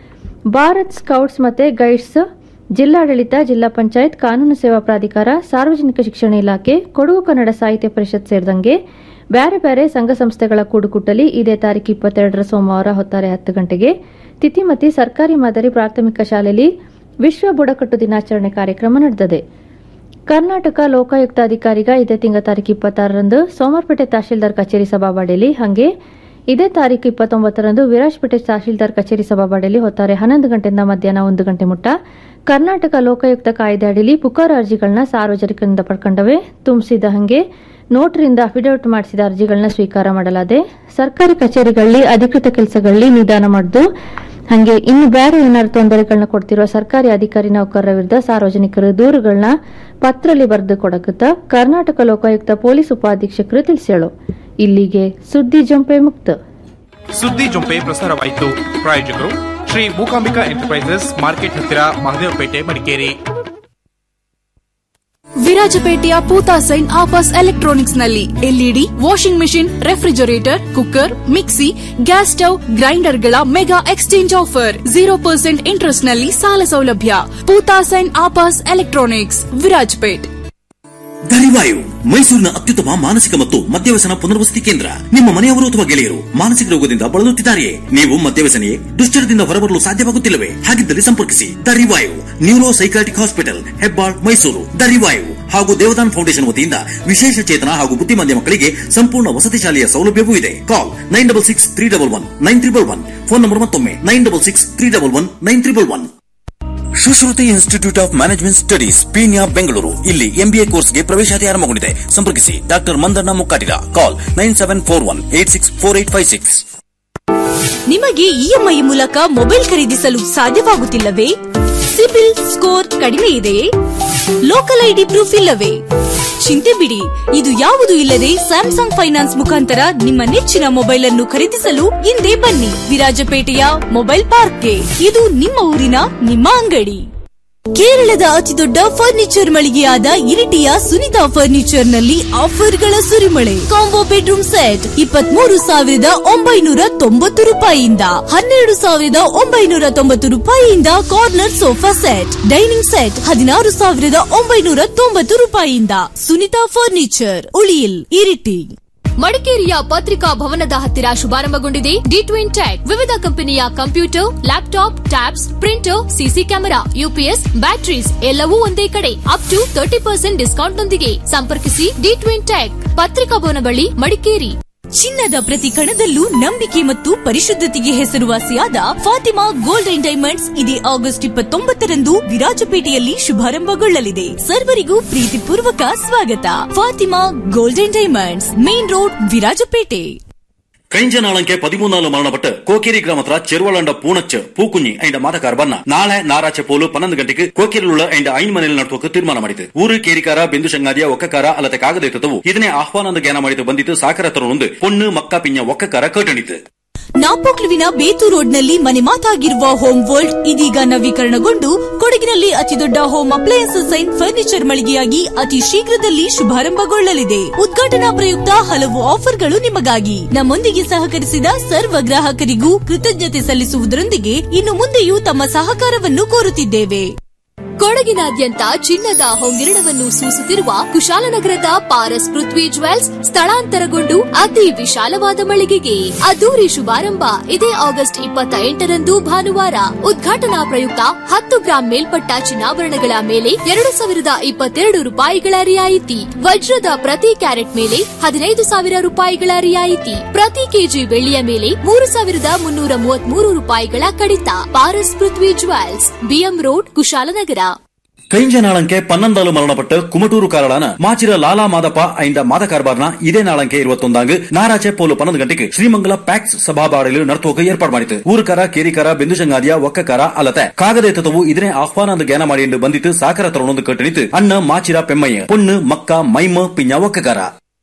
ಭಾರತ್ ಸ್ಕೌಟ್ಸ್ ಮತ್ತು ಗೈಡ್ಸ್ ಜಿಲ್ಲಾಡಳಿತ ಜಿಲ್ಲಾ ಪಂಚಾಯತ್ ಕಾನೂನು ಸೇವಾ ಪ್ರಾಧಿಕಾರ ಸಾರ್ವಜನಿಕ ಶಿಕ್ಷಣ ಇಲಾಖೆ ಕೊಡಗು ಕನ್ನಡ ಸಾಹಿತ್ಯ ಪರಿಷತ್ ಸೇರಿದಂಗೆ ಬೇರೆ ಬೇರೆ ಸಂಘ ಸಂಸ್ಥೆಗಳ ಕೂಡುಕುಟ್ಟಲಿ ಇದೇ ತಾರೀಕು ಇಪ್ಪತ್ತೆರಡರ ಸೋಮವಾರ ಹೊತ್ತಾರೆ ಹತ್ತು ಗಂಟೆಗೆ ತಿತಿಮತಿ ಸರ್ಕಾರಿ ಮಾದರಿ ಪ್ರಾಥಮಿಕ ಶಾಲೆಯಲ್ಲಿ ವಿಶ್ವ ಬುಡಕಟ್ಟು ದಿನಾಚರಣೆ ಕಾರ್ಯಕ್ರಮ ನಡೆದಿದೆ ಕರ್ನಾಟಕ ಲೋಕಾಯುಕ್ತ ಅಧಿಕಾರಿಗ ಇದೇ ತಿಂಗಳ ತಾರೀಕು ಇಪ್ಪತ್ತಾರರಂದು ಸೋಮವಾರಪೇಟೆ ತಹಶೀಲ್ದಾರ್ ಕಚೇರಿ ಸಭಾಬಾಡಿಯಲ್ಲಿ ಹಾಗೆ ಇದೇ ತಾರೀಕು ಇಪ್ಪತ್ತೊಂಬತ್ತರಂದು ವಿರಾಜಪೇಟೆ ತಹಶೀಲ್ದಾರ್ ಕಚೇರಿ ಸಭಾಬಾಡಿಯಲ್ಲಿ ಹೊತ್ತಾರೆ ಹನ್ನೊಂದು ಗಂಟೆಯಿಂದ ಮಧ್ಯಾಹ್ನ ಒಂದು ಗಂಟೆ ಮುಟ್ಟ ಕರ್ನಾಟಕ ಲೋಕಾಯುಕ್ತ ಕಾಯ್ದೆ ಅಡಿಯಲ್ಲಿ ಪುಕಾರು ಅರ್ಜಿಗಳನ್ನ ಸಾರ್ವಜನಿಕರಿಂದ ಪಡ್ಕೊಂಡವೆ ತುಂಬಿಸಿದ ಹಂಗೆ ನೋಟರಿಂದ ಅಫಿಡವಿಟ್ ಮಾಡಿಸಿದ ಅರ್ಜಿಗಳನ್ನ ಸ್ವೀಕಾರ ಮಾಡಲಾದೆ ಸರ್ಕಾರಿ ಕಚೇರಿಗಳಲ್ಲಿ ಅಧಿಕೃತ ಕೆಲಸಗಳಲ್ಲಿ ನಿಧಾನ ಮಾಡಿದ್ದು ಹಂಗೆ ಇನ್ನು ಬೇರೆ ಏನಾದ್ರು ತೊಂದರೆಗಳನ್ನ ಕೊಡ್ತಿರುವ ಸರ್ಕಾರಿ ಅಧಿಕಾರಿ ನೌಕರರ ವಿರುದ್ಧ ಸಾರ್ವಜನಿಕರು ದೂರುಗಳನ್ನ ಪತ್ರದಲ್ಲಿ ಬರೆದು ಕೊಡಕುತ್ತ ಕರ್ನಾಟಕ ಲೋಕಾಯುಕ್ತ ಪೊಲೀಸ್ ಉಪಾಧೀಕ್ಷಕರು ತಿಳಿಸ್ಯಾಳು ಇಲ್ಲಿಗೆ ಸುದ್ದಿ ಜಂಪೆ ಮುಕ್ತ ಸುದ್ದಿ ಜೊಂಪೆ ಪ್ರಸಾರವಾಯಿತು ಪ್ರಾಯೋಜಕರು ಶ್ರೀ ಮೂಕಾಂಬಿಕಾ ಎಂಟರ್ಪ್ರೈಸಸ್ ಮಾರ್ಕೆಟ್ ಹತ್ತಿರ ಮಹದೇವಪೇಟೆ ಮಡಿಕೇರಿ ವಿರಾಜಪೇಟೆಯ ಪೂತಾ ಸೈನ್ ಆಪಸ್ ಎಲೆಕ್ಟ್ರಾನಿಕ್ಸ್ ನಲ್ಲಿ LED washing machine refrigerator cooker mixie gas stove ಗ್ರೈಂಡರ್ಗಳ mega exchange offer zero percent interest ನಲ್ಲಿ ಸಾಲ ಸೌಲಭ್ಯ ಪೂತಾ ಸೈನ್ ಆಪಸ್ ಎಲೆಕ್ಟ್ರಾನಿಕ್ಸ್ ವಿರಾಜಪೇಟ್ ದರಿವಾಯು ಮೈಸೂರಿನ ಅತ್ಯುತ್ತಮ ಮಾನಸಿಕ ಮತ್ತು ಮದ್ಯವ್ಯಸನ ಪುನರ್ವಸತಿ ಕೇಂದ್ರ ನಿಮ್ಮ ಮನೆಯವರು ಅಥವಾ ಗೆಳೆಯರು ಮಾನಸಿಕ ರೋಗದಿಂದ ಬಳಲುತ್ತಿದ್ದಾರೆಯೇ ನೀವು ಮದ್ಯವ್ಯಸನೆಯೇ ದುಶ್ಚರದಿಂದ ಹೊರಬರಲು ಸಾಧ್ಯವಾಗುತ್ತಿಲ್ಲವೇ ಹಾಗಿದ್ದಲ್ಲಿ ಸಂಪರ್ಕಿಸಿ ದರಿವಾಯು neuro psychotic hospital Hebbal Mysuru ದರಿವಾಯು ಹಾಗೂ ದೇವದಾನ್ ಫೌಂಡೇಶನ್ ವತಿಯಿಂದ ವಿಶೇಷ ಚೇತನ ಹಾಗೂ ಬುದ್ಧಿಮಾಂದ್ಯ ಮಕ್ಕಳಿಗೆ ಸಂಪೂರ್ಣ ವಸತಿ ಶಾಲೆಯ ಸೌಲಭ್ಯವೂ ಇದೆ call nine double six three double one nine triple one phone number ಮತ್ತೊಮ್ಮೆ nine double six three double one nine triple one Sushruti institute of management studies Peenya Bengaluru ಇಲ್ಲಿ ಎಂಬಿಎ ಕೋರ್ಸ್ಗೆ ಪ್ರವೇಶಾತಿ ಆರಂಭಗೊಂಡಿದೆ ಸಂಪರ್ಕಿಸಿ doctor Mandanna Mukkatila call nine seven four one eight six four eight five six ನಿಮಗೆ ಇಎಂಐ ಮೂಲಕ ಮೊಬೈಲ್ ಖರೀದಿಸಲು ಸಾಧ್ಯವಾಗುತ್ತಿಲ್ಲವೇ ಸಿಬಿಲ್ ಸ್ಕೋರ್ ಕಡಿಮೆ ಇದೆಯೇ ಲೋಕಲ್ ಐಡಿ ಪ್ರೂಫ್ ಇಲ್ಲವೇ ಚಿಂತೆ ಬಿಡಿ ಇದು ಯಾವುದು ಇಲ್ಲದೆ ಸ್ಯಾಮ್ಸಂಗ್ ಫೈನಾನ್ಸ್ ಮುಖಾಂತರ ನಿಮ್ಮ ನೆಚ್ಚಿನ ಮೊಬೈಲ್ ಅನ್ನು ಖರೀದಿಸಲು ಹಿಂದೆ ಬನ್ನಿ ವಿರಾಜಪೇಟೆಯ ಮೊಬೈಲ್ ಪಾರ್ಕ್ಗೆ ಇದು ನಿಮ್ಮ ಊರಿನ ನಿಮ್ಮ ಅಂಗಡಿ ಕೇರಳದ ಅತಿದೊಡ್ಡ ಫರ್ನಿಚರ್ ಮಳಿಗೆಯಾದ ಇರಿಟಿಯ ಸುನಿತಾ ಫರ್ನಿಚರ್ ನಲ್ಲಿ ಆಫರ್ಗಳ ಸುರಿಮಳೆ ಕಾಂಬೋ ಬೆಡ್ರೂಮ್ ಸೆಟ್ ಇಪ್ಪತ್ಮೂರು ಸಾವಿರದ ಒಂಬೈನೂರ ತೊಂಬತ್ತು ರೂಪಾಯಿಯಿಂದ ಹನ್ನೆರಡು ಸಾವಿರದ ಒಂಬೈನೂರ ತೊಂಬತ್ತು ರೂಪಾಯಿಯಿಂದ corner sofa set dining set ಹದಿನಾರು ಸಾವಿರದ ಒಂಬೈನೂರ ತೊಂಬತ್ತು ರೂಪಾಯಿಯಿಂದ ಸುನಿತಾ ಫರ್ನಿಚರ್ ಉಳಿಯಿಲ್ ಇರಿಟಿ ಮಡಿಕೇರಿಯ ಪತ್ರಿಕಾ ಭವನದ ಹತ್ತಿರ ಶುಭಾರಂಭಗೊಂಡಿದೆ ಡಿ ಟ್ವಿನ್ ಟ್ಯಾಕ್ ವಿವಿಧ ಕಂಪನಿಯ computer laptop tabs printer CC camera UPS batteries ಎಲ್ಲವೂ ಒಂದೇ ಕಡೆ up to thirty percent discount ನೊಂದಿಗೆ ಸಂಪರ್ಕಿಸಿ ಡಿ ಟ್ವಿನ್ ಟ್ಯಾಕ್ ಪತ್ರಿಕಾ ಭವನ ಬಳಿ ಮಡಿಕೇರಿ ಚಿನ್ನದ ಪ್ರತಿ ಕಣದಲ್ಲೂ ನಂಬಿಕೆ ಮತ್ತು ಪರಿಶುದ್ಧತೆಗೆ ಹೆಸರುವಾಸಿಯಾದ ಫಾತಿಮಾ ಗೋಲ್ಡ್ ಅಂಡ್ ಡೈಮಂಡ್ಸ್ ಇದೇ ಆಗಸ್ಟ್ ಇಪ್ಪತ್ತೊಂಬತ್ತರಂದು ವಿರಾಜಪೇಟೆಯಲ್ಲಿ ಶುಭಾರಂಭಗೊಳ್ಳಲಿದೆ ಸರ್ವರಿಗೂ ಪ್ರೀತಿಪೂರ್ವಕ ಸ್ವಾಗತ Fatima gold and diamonds main road Virajpet കഴിഞ്ഞ നാളെ പതിമൂന്നാല് മരണപ്പെട്ട് കോക്കേരി ഗ്രാമത്ര ചെറുവളണ്ട പൂണച്ച് പൂക്കുഞ്ഞി അതിന്റെ മാതക്കാർ ಬನ್ನ ನಾಳೆ ನಾರಾಚೆ ಪೋಲು ಪನ್ನೊಂದು ಗಂಟೆಗೆ ಕೋಕೇರಿലുള്ള അതിന്റെ ಐನ್ ಮನೆಯಲ್ಲಿ ನಡ್ಕೋಕೆ ತೀರ್ಮಾನ ಮಾಡಿತು ಊರು ಕೇರಿಕಾರ ಬಿಂದು ಸಂಗಾದಿಯ ಒಕ್ಕಕಾರ ಅಲ್ಲದೆ ಕಾಗದೆತ್ತವು ಇದನ್ನೇ ಆಹ್ವಾನದ ಜ್ಞಾನ ಮಾಡಿತು ಬಂದಿತ್ತು ಸಾಕರ ತರುಣೊಂದು ಪೊಣ್ಣು ಮಕ್ಕ ಪಿಂಜ ಒಕ್ಕಕಾರ ಕಟಣಿತು ನಾಪೋಕ್ಲುವಿನ ಬೇತು ರೋಡ್ನಲ್ಲಿ ಮನೆ ಮಾತಾಗಿರುವ ಹೋಮ್ ವರ್ಲ್ಡ್ ಇದೀಗ ನವೀಕರಣಗೊಂಡು ಕೊಡಗಿನಲ್ಲಿ ಅತಿದೊಡ್ಡ ಹೋಮ್ ಅಪ್ಲಯನ್ಸಸ್ ಅಂಡ್ ಫರ್ನಿಚರ್ ಮಳಿಗೆಯಾಗಿ ಅತಿ ಶೀಘ್ರದಲ್ಲಿ ಶುಭಾರಂಭಗೊಳ್ಳಲಿದೆ ಉದ್ಘಾಟನಾ ಪ್ರಯುಕ್ತ ಹಲವು ಆಫರ್ಗಳು ನಿಮಗಾಗಿ ನಮ್ಮೊಂದಿಗೆ ಸಹಕರಿಸಿದ ಸರ್ವ ಗ್ರಾಹಕರಿಗೂ ಕೃತಜ್ಞತೆ ಸಲ್ಲಿಸುವುದರೊಂದಿಗೆ ಇನ್ನು ಮುಂದೆಯೂ ತಮ್ಮ ಸಹಕಾರವನ್ನು ಕೋರುತ್ತಿದ್ದೇವೆ ಕೊಡಗಿನಾದ್ಯಂತ ಚಿನ್ನದ ಹೊಂಗಿರಣವನ್ನು ಸೂಸುತ್ತಿರುವ ಕುಶಾಲನಗರದ ಪಾರಸ್ ಪೃಥ್ವಿ ಜ್ವೆಲ್ಸ್ ಸ್ಥಳಾಂತರಗೊಂಡು ಅತಿ ವಿಶಾಲವಾದ ಮಳಿಗೆಗೆ ಅದ್ದೂರಿ ಶುಭಾರಂಭ ಇದೇ ಆಗಸ್ಟ್ ಇಪ್ಪತ್ತ ಎಂಟರಂದು ಭಾನುವಾರ ಉದ್ಘಾಟನಾ ಪ್ರಯುಕ್ತ ಹತ್ತು ಗ್ರಾಂ ಮೇಲ್ಪಟ್ಟ ಚಿನ್ನಾಭರಣಗಳ ಮೇಲೆ ಎರಡು ಸಾವಿರದ ಇಪ್ಪತ್ತೆರಡು ರೂಪಾಯಿಗಳ ರಿಯಾಯಿತಿ ವಜ್ರದ ಪ್ರತಿ ಕ್ಯಾರೆಟ್ ಮೇಲೆ ಹದಿನೈದು ಸಾವಿರ ರೂಪಾಯಿಗಳ ರಿಯಾಯಿತಿ ಪ್ರತಿ ಕೆಜಿ ಬೆಳ್ಳಿಯ ಮೇಲೆ ಮೂರು ಸಾವಿರದ ಮುನ್ನೂರ ಮೂವತ್ಮೂರು ರೂಪಾಯಿಗಳ ಕಡಿತ Paras Prithvi jewels BM road Kushalnagar കഴിഞ്ഞ നാളಂಕೆ പന്നന്താಲು ಮರಣಪಟ್ಟು ಕುಮಟೂರು ಕಾರಳಾನ ಮಾಚಿರ ಲಾಲಾ ಮಾದಪ್ಪ ಐಂದ ಮಾದ ಕಾರ್ಬಾರ್ನ ಇದೇ ನಾಳಂಕೆ ಇರುವತ್ತೊಂದಾಂಗ್ ನಾರಾಚೆ ಪೋಲು ಪನ್ನೊಂದು ಗಂಟೆಗೆ ಶ್ರೀಮಂಗಲ ಪ್ಯಾಕ್ಸ್ ಸಭಾಬಾಡಲು ನಡ್ತೋಕ ಏರ್ಪಾಡು ಮಾಡಿತು ಊರುಕಾರ ಕೇರಿಕಾರ ಬೆಂದುಶಂಗಾದಿಯ ಒಕ್ಕಕಾರ ಅಲ್ಲತೆ ಕಾಗದ ತತ್ವವು ಇದನ್ನೇ ಆಹ್ವಾನದ ಜ್ಞಾನ ಮಾಡಿ ಎಂದು ಬಂದಿತ್ತು ಸಾಕರ ತರುಣೊಂದು ಕಟ್ಟಣಿತು ಅಣ್ಣ ಮಾಚಿರ ಪೆಮ್ಮಯ್ಯ ಪೊಣ್ಣು ಮಕ್ಕ ಮೈಮ ಪಿಂಜ ಒಕ್ಕಕಾರ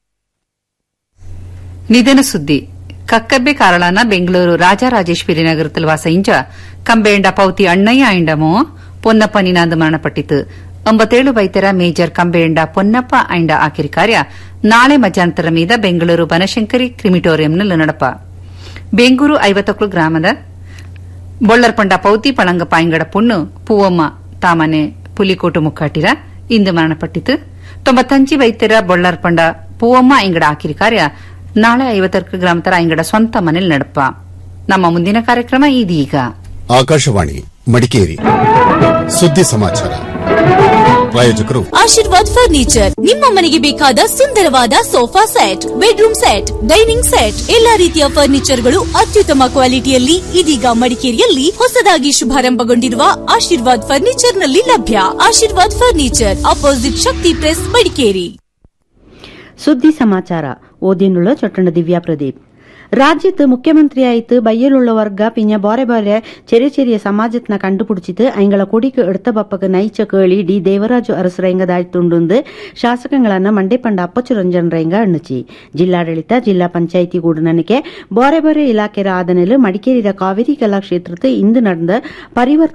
ನಿಧನ ಸುದ್ದಿ ಕಕ್ಕಬ್ಬೆ ಕಾರಳನ ಬೆಂಗಳೂರು ರಾಜರಾಜೇಶ್ವರಿ ನಗರದಲ್ಲಿ ವಾಸ ಇಂಜ ಕಂಬೆಂಡ ಪೌತಿ ಅಣ್ಣಯ್ಯ ಐಂಡಮೋ ಪೊನ್ನಪ್ಪ ನಿನಾಂದ ಮರಣಪಟ್ಟಿತು ಒಂಬತ್ತೇಳು ವೈದ್ಯರ ಮೇಜರ್ ಕಂಬೆಂಡ ಪೊನ್ನಪ್ಪ ಐಂಡ ಆಕಿರಿ ಕಾರ್ಯ ನಾಳೆ ಮಧ್ಯಾಹ್ನತರ ಮೀದ ಬೆಂಗಳೂರು ಬನಶಂಕರಿ ಕ್ರಿಮಿಟೋರಿಯಂನಲ್ಲಿ ನಡಪ ಬೆಂಗೂರು ಐವತ್ತೊಕ್ಳು ಗ್ರಾಮದ ಬೊಳ್ಳರ್ಪಂಡ ಪೌತಿ ಪಳಂಗ ಪಾಯಿಂಗಡ ಪುಣ್ಣು ಪೂವಮ್ಮ ತಾಮನೆ ಪುಲಿಕೋಟು ಮುಕ್ಕಾಟಿರ ಇಂದು ಮರಣಪಟ್ಟಿತು ತೊಂಬತ್ತಂಚಿ ವೈದ್ಯರ ಬೊಳ್ಳರ್ಪಂಡ ಪೂವಮ್ಮ ಐಂಗಡ ಆಕಿರಿ ಕಾರ್ಯ ನಾಳೆ ಐವತ್ತರ್ಕ ಗ್ರಾಮತರ ಐಂಗಡ ಸ್ವಂತ ಮನೇಲಿ ನಡಪ ನಮ್ಮ ಮುಂದಿನ ಕಾರ್ಯಕ್ರಮ ಇದೀಗ ಆಕಾಶವಾಣಿ ಮಡಿಕೇರಿ ಸುದ್ದಿ ಸಮಾಚಾರ ಪ್ರಾಯೋಜಕರು ಆಶೀರ್ವಾದ್ ಫರ್ನಿಚರ್ ನಿಮ್ಮ ಮನೆಗೆ ಬೇಕಾದ ಸುಂದರವಾದ sofa set bedroom set dining set ಎಲ್ಲಾ ರೀತಿಯ ಫರ್ನಿಚರ್ಗಳು ಅತ್ಯುತ್ತಮ ಕ್ವಾಲಿಟಿಯಲ್ಲಿ ಇದೀಗ ಮಡಿಕೇರಿಯಲ್ಲಿ ಹೊಸದಾಗಿ ಶುಭಾರಂಭಗೊಂಡಿರುವ ಆಶೀರ್ವಾದ್ ಫರ್ನಿಚರ್ ನಲ್ಲಿ ಲಭ್ಯ Ashirwad furniture opposite Shakti press Madikeri ಸುದ್ದಿ ಸಮಾಚಾರ ಓದಿನುಳ್ಳ ಚೊಟ್ಟಣ ದಿವ್ಯಾ ಪ್ರದೀಪ್ രാജ്യത്ത് മുഖ്യമന്ത്രിയായിട്ട് ബയ്യലുള്ള വർഗ പിന്നെ ബോറെ ബോറെ ചെറിയ ചെറിയ സമാജത്തിന കണ്ടുപിടിച്ചിട്ട് അയങ്ങളെ കൊടിക്ക് എടുത്ത പപ്പക്ക് നയിച്ച കേളി ಡಿ ದೇವರಾಜು ಅರಸರಂಗದಾಯ್ತುಂಡು ಶಾಸಕಗಳನ್ನ ಮಂಡೆಪಂಡ ಅಪ್ಪಚುರಂಜನರಂಗ ಅಣ್ಣಚಿ ಜಿಲ್ಲಾಡಳಿತ ಜಿಲ್ಲಾ ಪಂಚಾಯಿತಿ ಗೂಡನನಿಕೆ ಬೋರೆ ಬೋರೆ ಇಲಾಖೆರ ಆದನೆಲು ಮಡಿಕೇರಿದ ಕಾವೇರಿ ಕಲಾಕ್ಷೇತ್ರത്തിൽ ಇಂದು നടന്ന ಪರಿವರ್ತನೆ